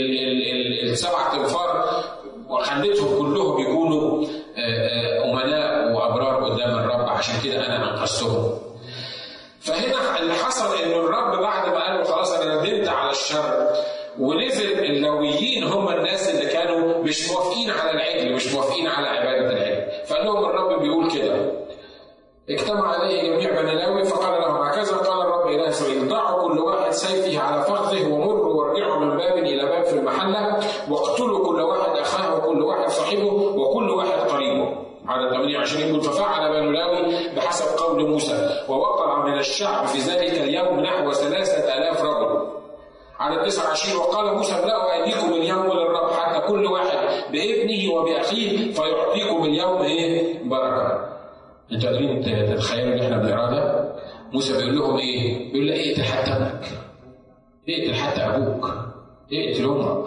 السبع تنفار وخليتهم كلهم يكونوا امناء وابرار قدام الرب عشان كده انا انقذتهم. فهنا اللي حصل انه الرب بعد ما قال له خلاص انا ندمت على الشر ونزل اللويين هم الناس اللي كانوا مش موافقين على العجل مش موافقين على عباده العجل فقال لهم الرب بيقول كده اجتمع عليه جميع بني لاوي فقال لهم هكذا قال الرب اله اسرائيل ضعوا كل واحد سيفه على فخذه ومروا وارجعوا من باب الى باب في المحله واقتلوا كل واحد اخاه وكل واحد صاحبه وكل واحد قريبه عدد 28 يقول ففعل بنو لاوي بحسب قول موسى ووقع من الشعب في ذلك اليوم نحو ثلاثة آلاف رجل عدد 29 وقال موسى املأوا أيديكم اليوم للرب حتى كل واحد بابنه وبأخيه فيعطيكم اليوم إيه بركة انتوا قادرين تتخيلوا اللي احنا بنقراه ده؟ موسى بيقول لهم ايه؟ بيقول له اقتل حتى ابنك. اقتل حتى ابوك. اقتل امك.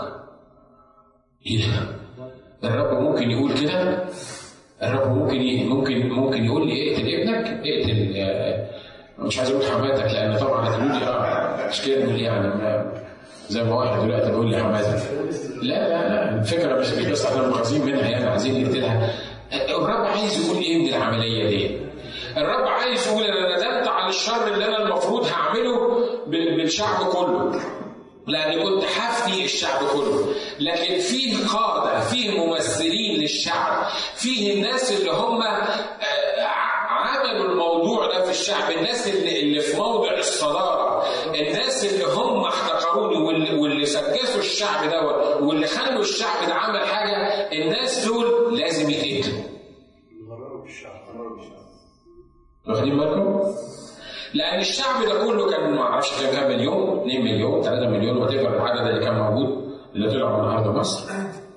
ايه ده؟ الرب ممكن يقول كده؟ الرب ممكن ممكن ممكن يقول لي اقتل ابنك؟ اقتل مش عايز اقول حماتك لان طبعا هتقولوا لي اه مش كده نقول يعني ما زي ما واحد دلوقتي بيقول لي حماتك. لا لا لا الفكره مش بس احنا مؤاخذين منها يعني عايزين نقتلها الرب عايز يقول ايه من العمليه دي؟ الرب عايز يقول انا ندمت على الشر اللي انا المفروض هعمله بالشعب كله. لاني كنت حفني الشعب كله، لكن فيه قاده، فيه ممثلين للشعب، فيه الناس اللي هم عملوا الموضوع ده في الشعب الشعب الناس اللي, اللي في موضع الصداره الناس اللي هم احتقروني واللي, واللي سجسوا الشعب دوت واللي خلوا الشعب ده عمل حاجه الناس دول لازم يتقتلوا واخدين بالكم؟ لان الشعب ده كله كان ما اعرفش كان كام مليون 2 مليون 3 مليون وات العدد اللي كان موجود اللي طلعوا النهارده مصر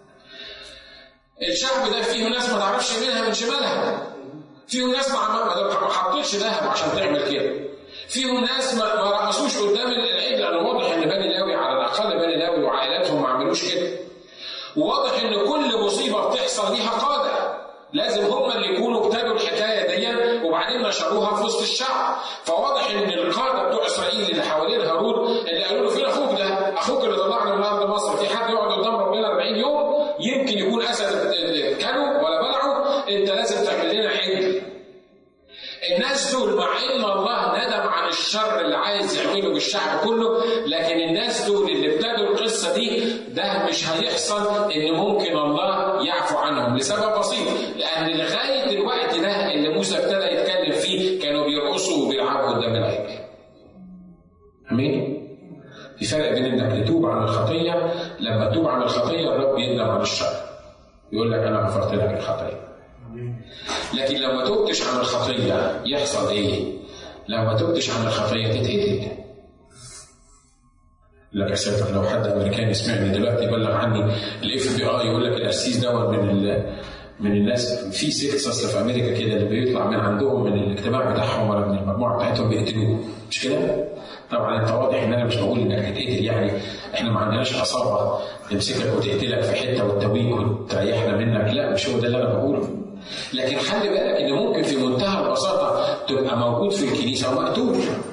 الشعب ده فيه ناس ما تعرفش يمينها من شمالها فيهم ناس ما ما حطيتش ذهب عشان تعمل كده فيهم ناس ما, ما رقصوش قدام العيد لان واضح ان بني لاوي على الاقل بني لاوي وعائلاتهم ما عملوش كده وواضح ان كل مصيبه بتحصل ليها قاده لازم هم اللي يكونوا ابتدوا الحكايه دي وبعدين نشروها في وسط الشعب فواضح ان القاده بتوع اسرائيل اللي حوالين هارون اللي قالوا له فين اخوك ده؟ اخوك اللي طلعنا من ارض مصر في حد يقعد قدام ربنا 40 يوم يمكن يكون اسد كلوا ولا بلعوا انت لازم تعمل لنا عجل الناس دول مع ان الله ندم عن الشر اللي عايز يعمله بالشعب كله لكن الناس دول اللي ابتدوا القصه دي ده مش هيحصل ان ممكن الله يعفو عنهم لسبب بسيط لان لغايه الوقت ده اللي موسى ابتدى يتكلم فيه كانوا بيرقصوا وبيلعبوا قدام العجل. امين؟ في فرق بين انك تتوب عن الخطيه لما تتوب عن الخطيه الرب يندم عن الشر. يقول لك انا غفرت لك الخطيه. لكن لو ما تبتش عن الخطية يحصل إيه؟ لو ما تبتش عن الخطية تتقتل. لك يا ساتر لو حد امريكاني سمعني دلوقتي يبلغ عني الاف بي اي يقول لك القسيس دوت من ال من الناس في سيكس اصل في امريكا كده اللي بيطلع من عندهم من الاجتماع بتاعهم ولا من المجموعه بتاعتهم بيقتلوه مش كده؟ طبعا انت واضح ان انا مش بقول انك هتقتل يعني احنا ما عندناش عصابه تمسكك وتقتلك في حته وتتويك وتريحنا منك لا مش هو ده اللي انا بقوله لكن خلي بالك ان ممكن في منتهى البساطه تبقى موجود في الكنيسه ومقتول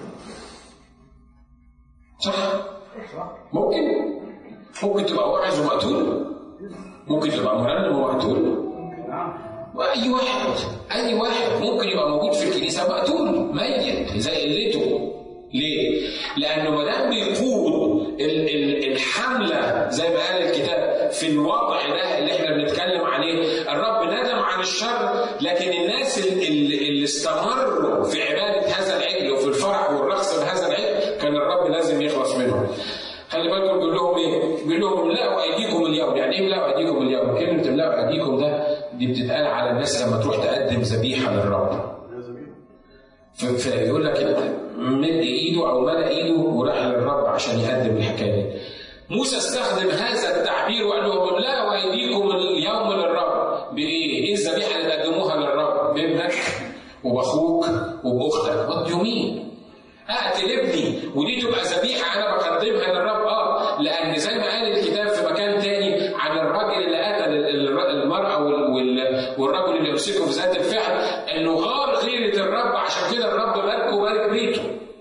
صح؟ ممكن ممكن تبقى واعظ ومقتول ممكن تبقى مرنم ومقتول واي واحد اي واحد ممكن يبقى موجود في الكنيسه مقتول ميت زي قلته ليه؟ لانه ما دام بيقود الحمله زي ما قال الكتاب في الوضع ده اللي احنا بنتكلم عليه الرب ندم عن الشر لكن الناس اللي, اللي استمروا في عباده هذا العجل وفي الفرح والرقص بهذا العجل كان الرب لازم يخلص منهم. خلي بالكم بيقول لهم ايه؟ بيقول لهم املأوا ايديكم اليوم، يعني ايه املأوا ايديكم اليوم؟ كلمة املأوا ايديكم ده دي بتتقال على الناس لما تروح تقدم ذبيحة للرب. فيقول لك مد ايده او مد ايده وراح للرب عشان يقدم الحكايه دي. موسى استخدم هذا التعبير وقال لهم املأوا ايديكم اليوم للرب بايه؟ ايه الذبيحه اللي تقدموها للرب؟ بابنك وباخوك وباختك. وات يو مين؟ اقتل ابني ودي تبقى ذبيحه انا بقدمها للرب اه لان زي ما قال الكتاب في مكان تاني عن الراجل اللي قتل المراه والرجل اللي يمسكه في ذات الفعل انه غار غيره الرب عشان كده الرب باركه وبارك بيته.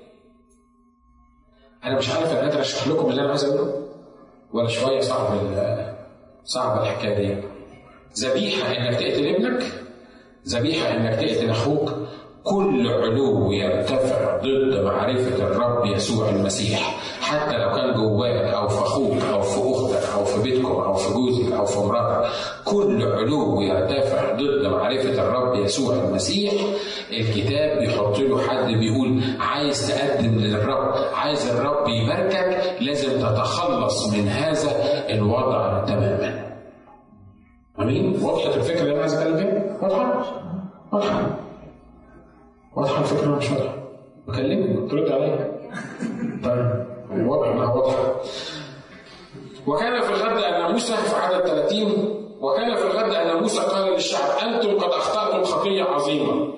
انا مش عارف انا قادر اشرح لكم اللي انا عايز اقوله ولا شويه صعب صعب الحكايه دي. ذبيحه انك تقتل ابنك ذبيحه انك تقتل اخوك كل علو يرتفع ضد معرفة الرب يسوع المسيح حتى لو كان جواك أو في أخوك أو في أختك أو في بيتكم أو في جوزك أو في مراتك كل علو يرتفع ضد معرفة الرب يسوع المسيح الكتاب بيحط له حد بيقول عايز تقدم للرب عايز الرب يباركك لازم تتخلص من هذا الوضع تماما امين وضحت الفكره اللي انا عايز اتكلم فيها واضحه واضحه واضحه الفكره مش واضحه بكلمك ترد عليا طيب واضح انها واضحه وكان في الغد ان موسى في عدد 30 وكان في الغد ان موسى قال للشعب انتم قد اخطاتم خطيه عظيمه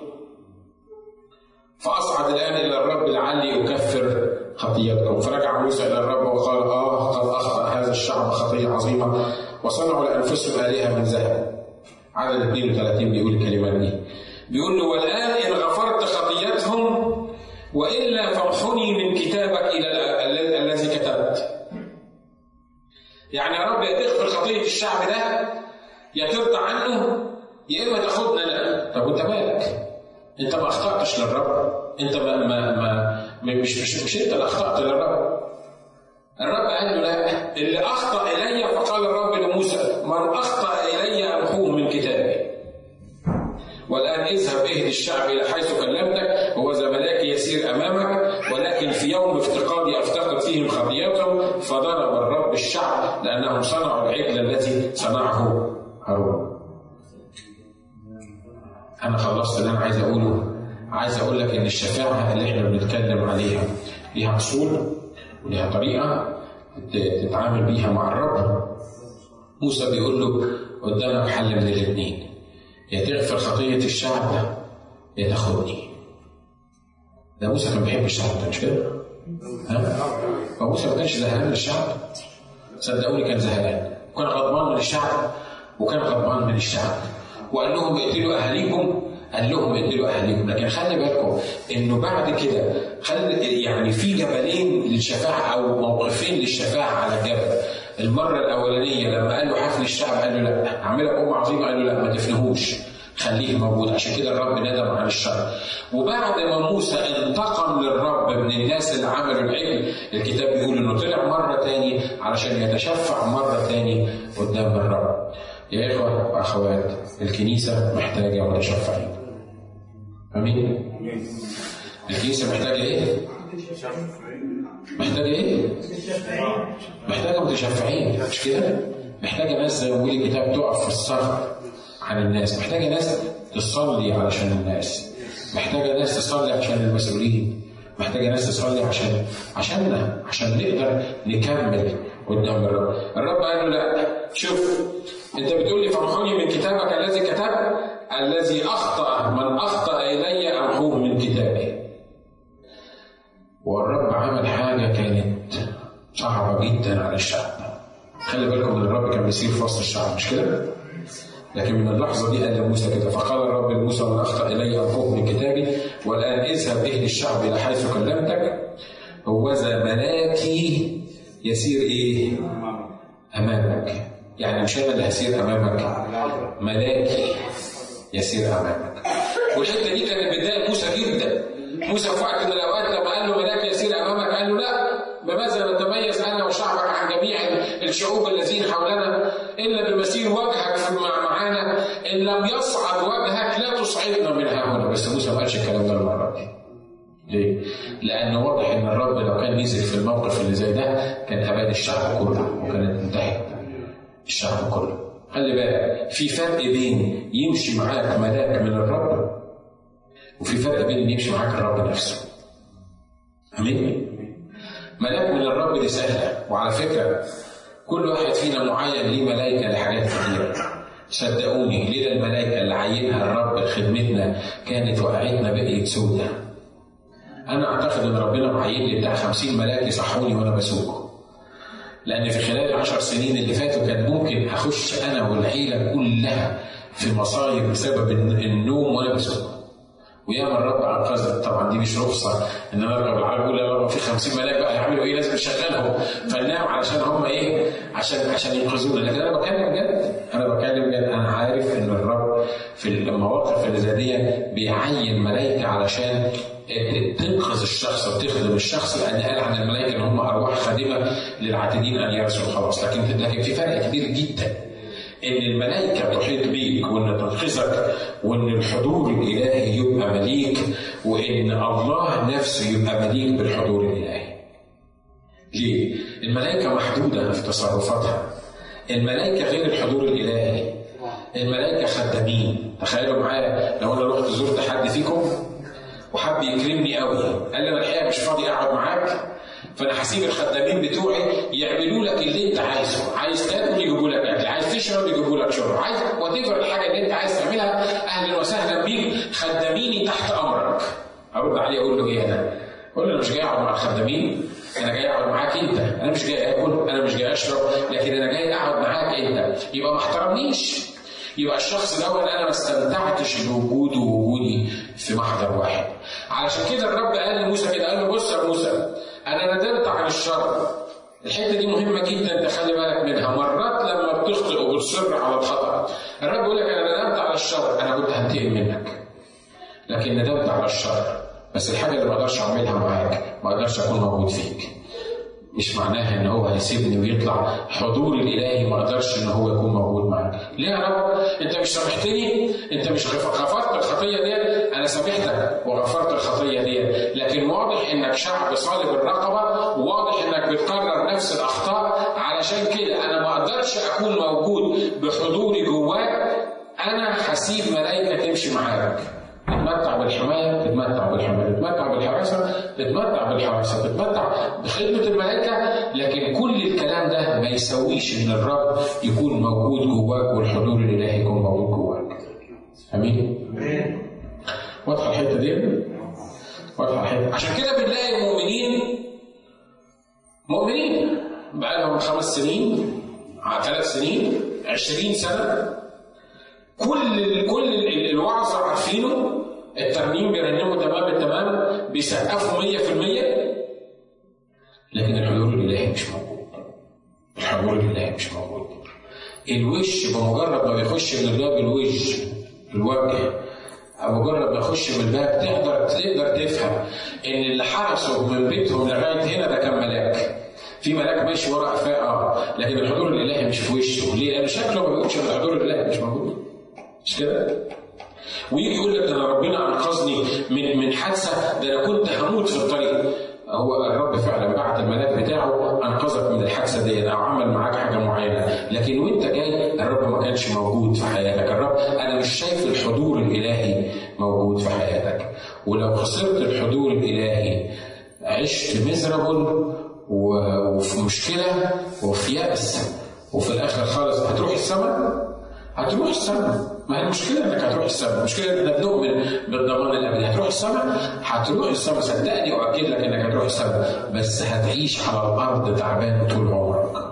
فاصعد الان الى الرب لعلي اكفر خطيتكم فرجع موسى الى الرب وقال اه قد اخطا هذا الشعب خطيه عظيمه وصنعوا لانفسهم الهه من ذهب عدد 32 بيقول الكلمات دي بيقول له والآن إن غفرت خطيتهم وإلا فامحني من كتابك إلى الذي كتبت. يعني يا رب يا تغفر خطية الشعب ده يا ترضى عنه يا إما تاخدنا لا طب وأنت مالك؟ أنت ما أخطأتش للرب أنت ما ما ما مش مش مش أنت اللي أخطأت للرب الرب قال له لا اللي أخطأ إلي فقال الرب لموسى من أخطأ إلي أمحوه من كتابي والآن اذهب اهدي الشعب إلى حيث كلمتك وهو ملاك يسير امامك ولكن في يوم افتقادي افتقد فيهم خطيئتهم فضرب الرب الشعب لانهم صنعوا العجل الذي صنعه هارون. انا خلصت اللي انا عايز اقوله عايز اقول لك ان الشفاعه اللي احنا بنتكلم عليها ليها اصول وليها طريقه تتعامل بيها مع الرب موسى بيقول له قدامك حل من الاثنين يا تغفر خطيه الشعب ده يا تاخدني ده موسى كان بيحب الشعب ده مش كده؟ ها؟ فموسى ما كانش زهقان من الشعب صدقوني كان زهقان وكان غضبان من الشعب وكان غضبان من الشعب وقال لهم اقتلوا اهاليكم قال لهم اقتلوا اهاليكم لكن خلي بالكم انه بعد كده خلي يعني في جبلين للشفاعه او موقفين للشفاعه على الجبل المره الاولانيه لما قال له حفل الشعب قال له لا اعملك ام عظيمه قال له لا ما تفنهوش خليه موجود عشان كده الرب ندم عن الشر وبعد ما موسى انتقم للرب من الناس اللي عملوا العجل الكتاب بيقول انه طلع مره تاني علشان يتشفع مره تاني قدام الرب يا اخوه واخوات الكنيسه محتاجه متشفعين امين الكنيسه محتاجه ايه محتاجه ايه محتاجه متشفعين مش كده محتاجه ناس زي ما بيقول الكتاب تقف في الصف عن الناس محتاجة ناس تصلي علشان الناس محتاجة ناس تصلي عشان المسؤولين محتاجة ناس تصلي عشان عشاننا عشان نقدر نكمل قدام الرب الرب قال له لا شوف انت بتقول لي فامحوني من كتابك الذي كتبت الذي اخطا من اخطا الي امحوه من كتابي والرب عمل حاجه كانت صعبه جدا على الشعب خلي بالكم ان الرب كان بيسير في وسط الشعب مش كده؟ لكن من اللحظة دي قال لموسى كده فقال الرب لموسى من أخطأ إلي أنفوه من كتابي والآن اذهب اهد الشعب إلى حيث كلمتك هوذا ملاكي يسير إيه؟ أمامك يعني مش أنا اللي هسير أمامك ملاكي يسير أمامك والحتة دي كانت بداية موسى جدا موسى في وقت من الأوقات لما قال له ملاك يسير أمامك قال له لا بماذا نتميز أنا وشعبك عن جميع الشعوب الذين حولنا إلا بمسير وجهك معانا إن لم يصعد وجهك لا تصعدنا من ها هنا بس موسى ما قالش الكلام ده المرة دي ليه؟ لأن واضح إن الرب لو كان نزل في الموقف اللي زي ده كان أباد الشعب كله وكانت انتهت الشعب كله خلي بالك في فرق بين يمشي معاك ملاك من الرب وفي فرق بين ان يمشي معاك الرب نفسه امين ملاك من الرب دي سهله وعلى فكره كل واحد فينا معين ليه ملائكه لحاجات كتيره صدقوني ليلة الملائكة اللي عينها الرب لخدمتنا كانت وقعتنا بقيت سودة. أنا أعتقد إن ربنا معين لي بتاع 50 ملاك يصحوني وأنا بسوق. لأن في خلال العشر سنين اللي فاتوا كان ممكن أخش أنا والعيلة كلها في مصايب بسبب النوم وأنا بسوق. وياما الرب انقذنا طبعا دي مش رخصه ان انا اركب العربيه اقول يا رب في 50 ملاك بقى يعملوا ايه لازم نشغلهم فننام علشان هم ايه عشان عشان ينقذونا لكن انا بتكلم جد انا بتكلم جد انا عارف ان الرب في المواقف اللي زي دي بيعين ملائكه علشان تنقذ الشخص وتخدم الشخص لان قال عن الملائكه ان هم ارواح خادمه للعاتدين ان يرثوا الخلاص لكن لكن في فرق كبير جدا ان الملائكه تحيط بيك وان تنقذك وان الحضور الالهي يبقى مليك وان الله نفسه يبقى مليك بالحضور الالهي. ليه؟ الملائكه محدوده في تصرفاتها. الملائكه غير الحضور الالهي. الملائكه خدامين، تخيلوا معايا لو انا رحت زرت حد فيكم وحب يكرمني قوي، قال لي انا الحقيقه مش فاضي اقعد معاك فانا هسيب الخدامين بتوعي يعملوا لك اللي انت عايزه، عايز تاكل يجيبوا لك اكل، عايز تشرب يجيبوا لك شرب، عايز وات الحاجه اللي انت عايز تعملها اهلا وسهلا بيك خداميني تحت امرك. ارد عليه اقول له ايه انا؟ اقول له انا مش جاي اقعد مع الخدامين انا جاي اقعد معاك انت، انا مش جاي اكل، انا مش جاي اشرب، لكن انا جاي اقعد معاك انت، يبقى ما احترمنيش. يبقى الشخص الاول انا ما استمتعتش بوجوده ووجودي في محضر واحد. علشان كده الرب قال لموسى كده قال له بص يا موسى انا ندمت عن الشر الحته دي مهمه جدا تخلي بالك منها مرات لما بتخطئ وبتصر على الخطا الرب يقول لك انا ندمت على الشر انا كنت هنتقم منك لكن ندمت على الشر بس الحاجه اللي ما اقدرش اعملها معاك ما اقدرش اكون موجود فيك مش معناها ان هو هيسيبني ويطلع حضور الالهي ما اقدرش ان هو يكون موجود معاك ليه يا رب انت مش سامحتني انت مش غفرت الخطيه دي انا انا سامحتك وغفرت الخطيه دي لكن واضح انك شعب صالب الرقبه وواضح انك بتكرر نفس الاخطاء علشان كده انا ما اقدرش اكون موجود بحضوري جواك انا هسيب ملائكه تمشي معاك تتمتع بالحمايه تتمتع بالحمايه تتمتع بالحراسه تتمتع بالحراسه تتمتع بخدمه الملائكه لكن كل الكلام ده ما يسويش ان الرب يكون موجود جواك والحضور الالهي يكون موجود جواك امين واضحه الحته دي واضحه الحته عشان كده بنلاقي مؤمنين مؤمنين بقى لهم خمس سنين ثلاث سنين عشرين سنه كل كل الوعظ عارفينه الترنيم بيرنموا تمام التمام بيسقفوا 100% لكن الحضور الالهي مش موجود الحضور الالهي مش موجود الوش بمجرد ما بيخش من الباب الوش الوجه مجرد ما يخش من الباب تقدر تقدر تفهم ان اللي حرسه من بيتهم لغايه هنا ده كان ملاك في ملاك ماشي ورا قفاه اه لكن الحضور الالهي مش في وشه ليه؟ لان شكله ما بيقولش ان الحضور الالهي مش موجود مش كده؟ ويجي يقول لك ده انا ربنا انقذني من من حادثه ده انا كنت هموت في الطريق هو الرب فعلا بعت الملاك بتاعه انقذك من الحادثه ديت او عمل معاك حاجه معينه لكن وانت جاي الرب ما كانش موجود في حياتك الرب انا مش شايف الحضور الالهي موجود في حياتك ولو خسرت الحضور الالهي عشت مزربل وفي مشكله وفي يأس وفي الاخر خالص هتروح السماء هتروح السماء ما هي المشكله انك هتروح السماء المشكله انك بنؤمن بالضمان الابدي هتروح السماء هتروح السماء صدقني واكد لك انك هتروح السماء بس هتعيش على الارض تعبان طول عمرك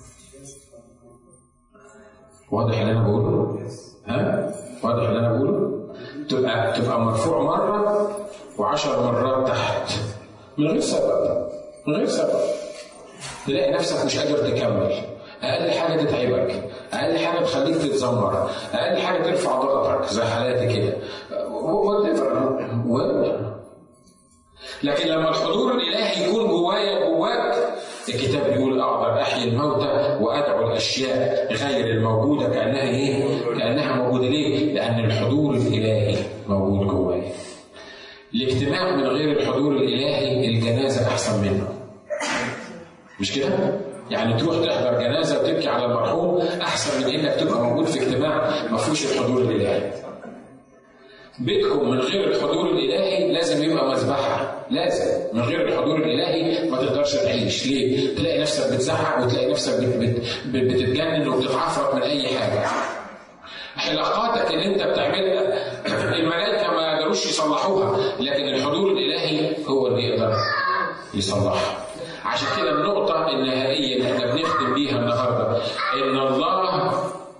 واضح اللي انا بقوله؟ ها؟ واضح اللي انا بقوله؟ تبقى تبقى مرفوع مره وعشر مرات تحت من غير سبب من غير سبب تلاقي نفسك مش قادر تكمل اقل حاجه تتعبك اقل حاجه تخليك تتذمر اقل حاجه ترفع ضغطك زي حالاتي كده لكن لما الحضور الالهي يكون جوايا جواك الكتاب بيقول اقدر احيي الموتى وادعو الاشياء غير الموجوده كانها ايه؟ كانها موجوده ليه؟ لان الحضور الالهي موجود جوايا. الاجتماع من غير الحضور الالهي الجنازه احسن منه. مش كده؟ يعني تروح تحضر جنازه وتبكي على المرحوم احسن من انك تبقى موجود في اجتماع ما فيهوش الحضور الالهي. بيتكم من غير الحضور الالهي لازم يبقى مذبحه لازم من غير الحضور الالهي ما تقدرش تعيش ليه؟ تلاقي نفسك بتزعق وتلاقي نفسك بت بت بتتجنن وبتتعفرت من اي حاجه. علاقاتك اللي انت بتعملها الملائكه ما يقدروش يصلحوها لكن الحضور الالهي هو اللي يقدر يصلحها. عشان كده النقطة النهائية اللي احنا بنختم بيها النهاردة إن الله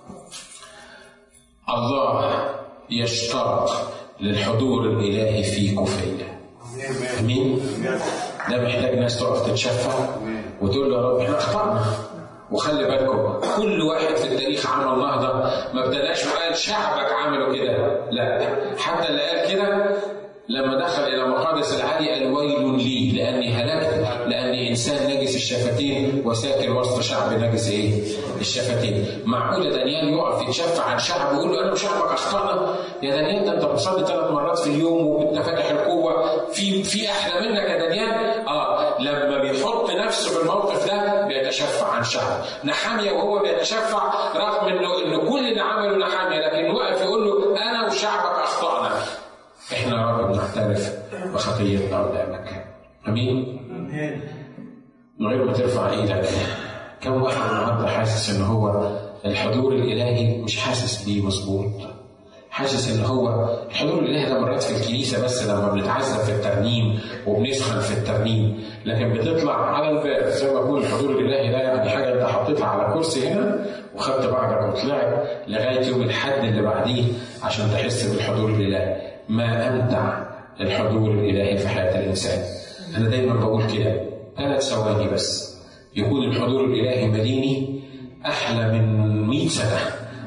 الله يشتاق للحضور الإلهي فيك وفيا. أمين؟ ده محتاج ناس تقف تتشفع وتقول له يا رب احنا أخطأنا وخلي بالكم كل واحد في التاريخ عمل نهضة ما ابتداش وقال شعبك عملوا كده لا حتى اللي قال كده لما دخل الى مقادس العالي قال ويل لي لاني هلكت لاني انسان نجس الشفتين وساكن وسط شعب نجس ايه؟ الشفتين. معقوله دانيال يقف يتشفع عن شعب ويقول له انا وشعبك اخطانا؟ يا دانيال ده انت بتصلي ثلاث مرات في اليوم وانت فاتح القوه في في احلى منك يا دانيال؟ اه لما بيحط نفسه في الموقف ده بيتشفع عن شعب. نحاميه وهو بيتشفع رغم انه انه كل اللي عمله نحاميه لكن وقف يقول له انا وشعبك اخطانا. احنا يا رب بنعترف بخطيتنا قدامك امين من غير ما ترفع ايدك كم واحد النهارده حاسس ان هو الحضور الالهي مش حاسس بيه مظبوط حاسس ان هو الحضور الالهي ده مرات في الكنيسه بس لما بنتعذب في الترنيم وبنسخن في الترنيم لكن بتطلع على الباب زي ما بقول الحضور الالهي ده يعني حاجه انت حطيتها على كرسي هنا وخدت بعضك وطلعت لغايه يوم الحد اللي بعديه عشان تحس بالحضور الالهي ما امتع الحضور الالهي في حياه الانسان انا دايما بقول كده ثلاث ثواني بس يكون الحضور الالهي مديني احلى من 100 سنه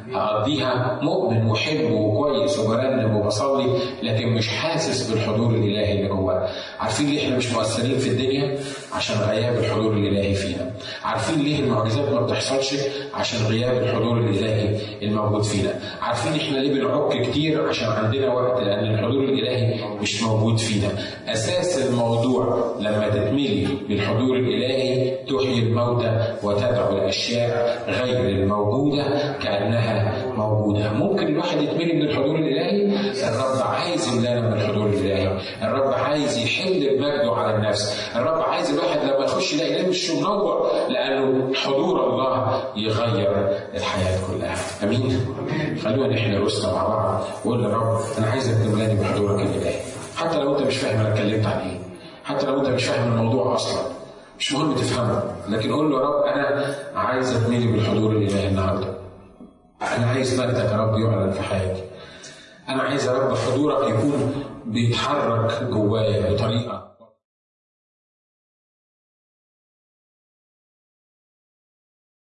هقضيها مؤمن وحلو وكويس وبرنم وبصلي لكن مش حاسس بالحضور الالهي اللي جواه عارفين ليه احنا مش مؤثرين في الدنيا عشان غياب الحضور الالهي فينا عارفين ليه المعجزات ما بتحصلش عشان غياب الحضور الالهي الموجود فينا عارفين احنا ليه بنعك كتير عشان عندنا وقت لان الحضور الالهي مش موجود فينا اساس الموضوع لما تتملي بالحضور الالهي تحيي الموتى وتدعو الاشياء غير الموجوده كانها موجوده ممكن الواحد يتملي من الحضور الالهي الرب عايز يملانا من الحضور الالهي الرب عايز يحل بمجده على النفس الرب عايز الواحد لما يخش يلاقي ينام مش منور لانه حضور الله يغير الحياه كلها امين خلونا احنا رؤوسنا مع بعض وقول يا رب انا عايزك تملاني بحضورك الالهي حتى لو انت مش فاهم انا اتكلمت عن ايه حتى لو انت مش فاهم الموضوع اصلا مش مهم تفهمه لكن قول له يا رب انا عايز اتملي بالحضور الالهي النهارده انا عايز مجدك يا رب يعلن في حياتي انا عايز يا رب حضورك يكون بيتحرك جوايا بطريقه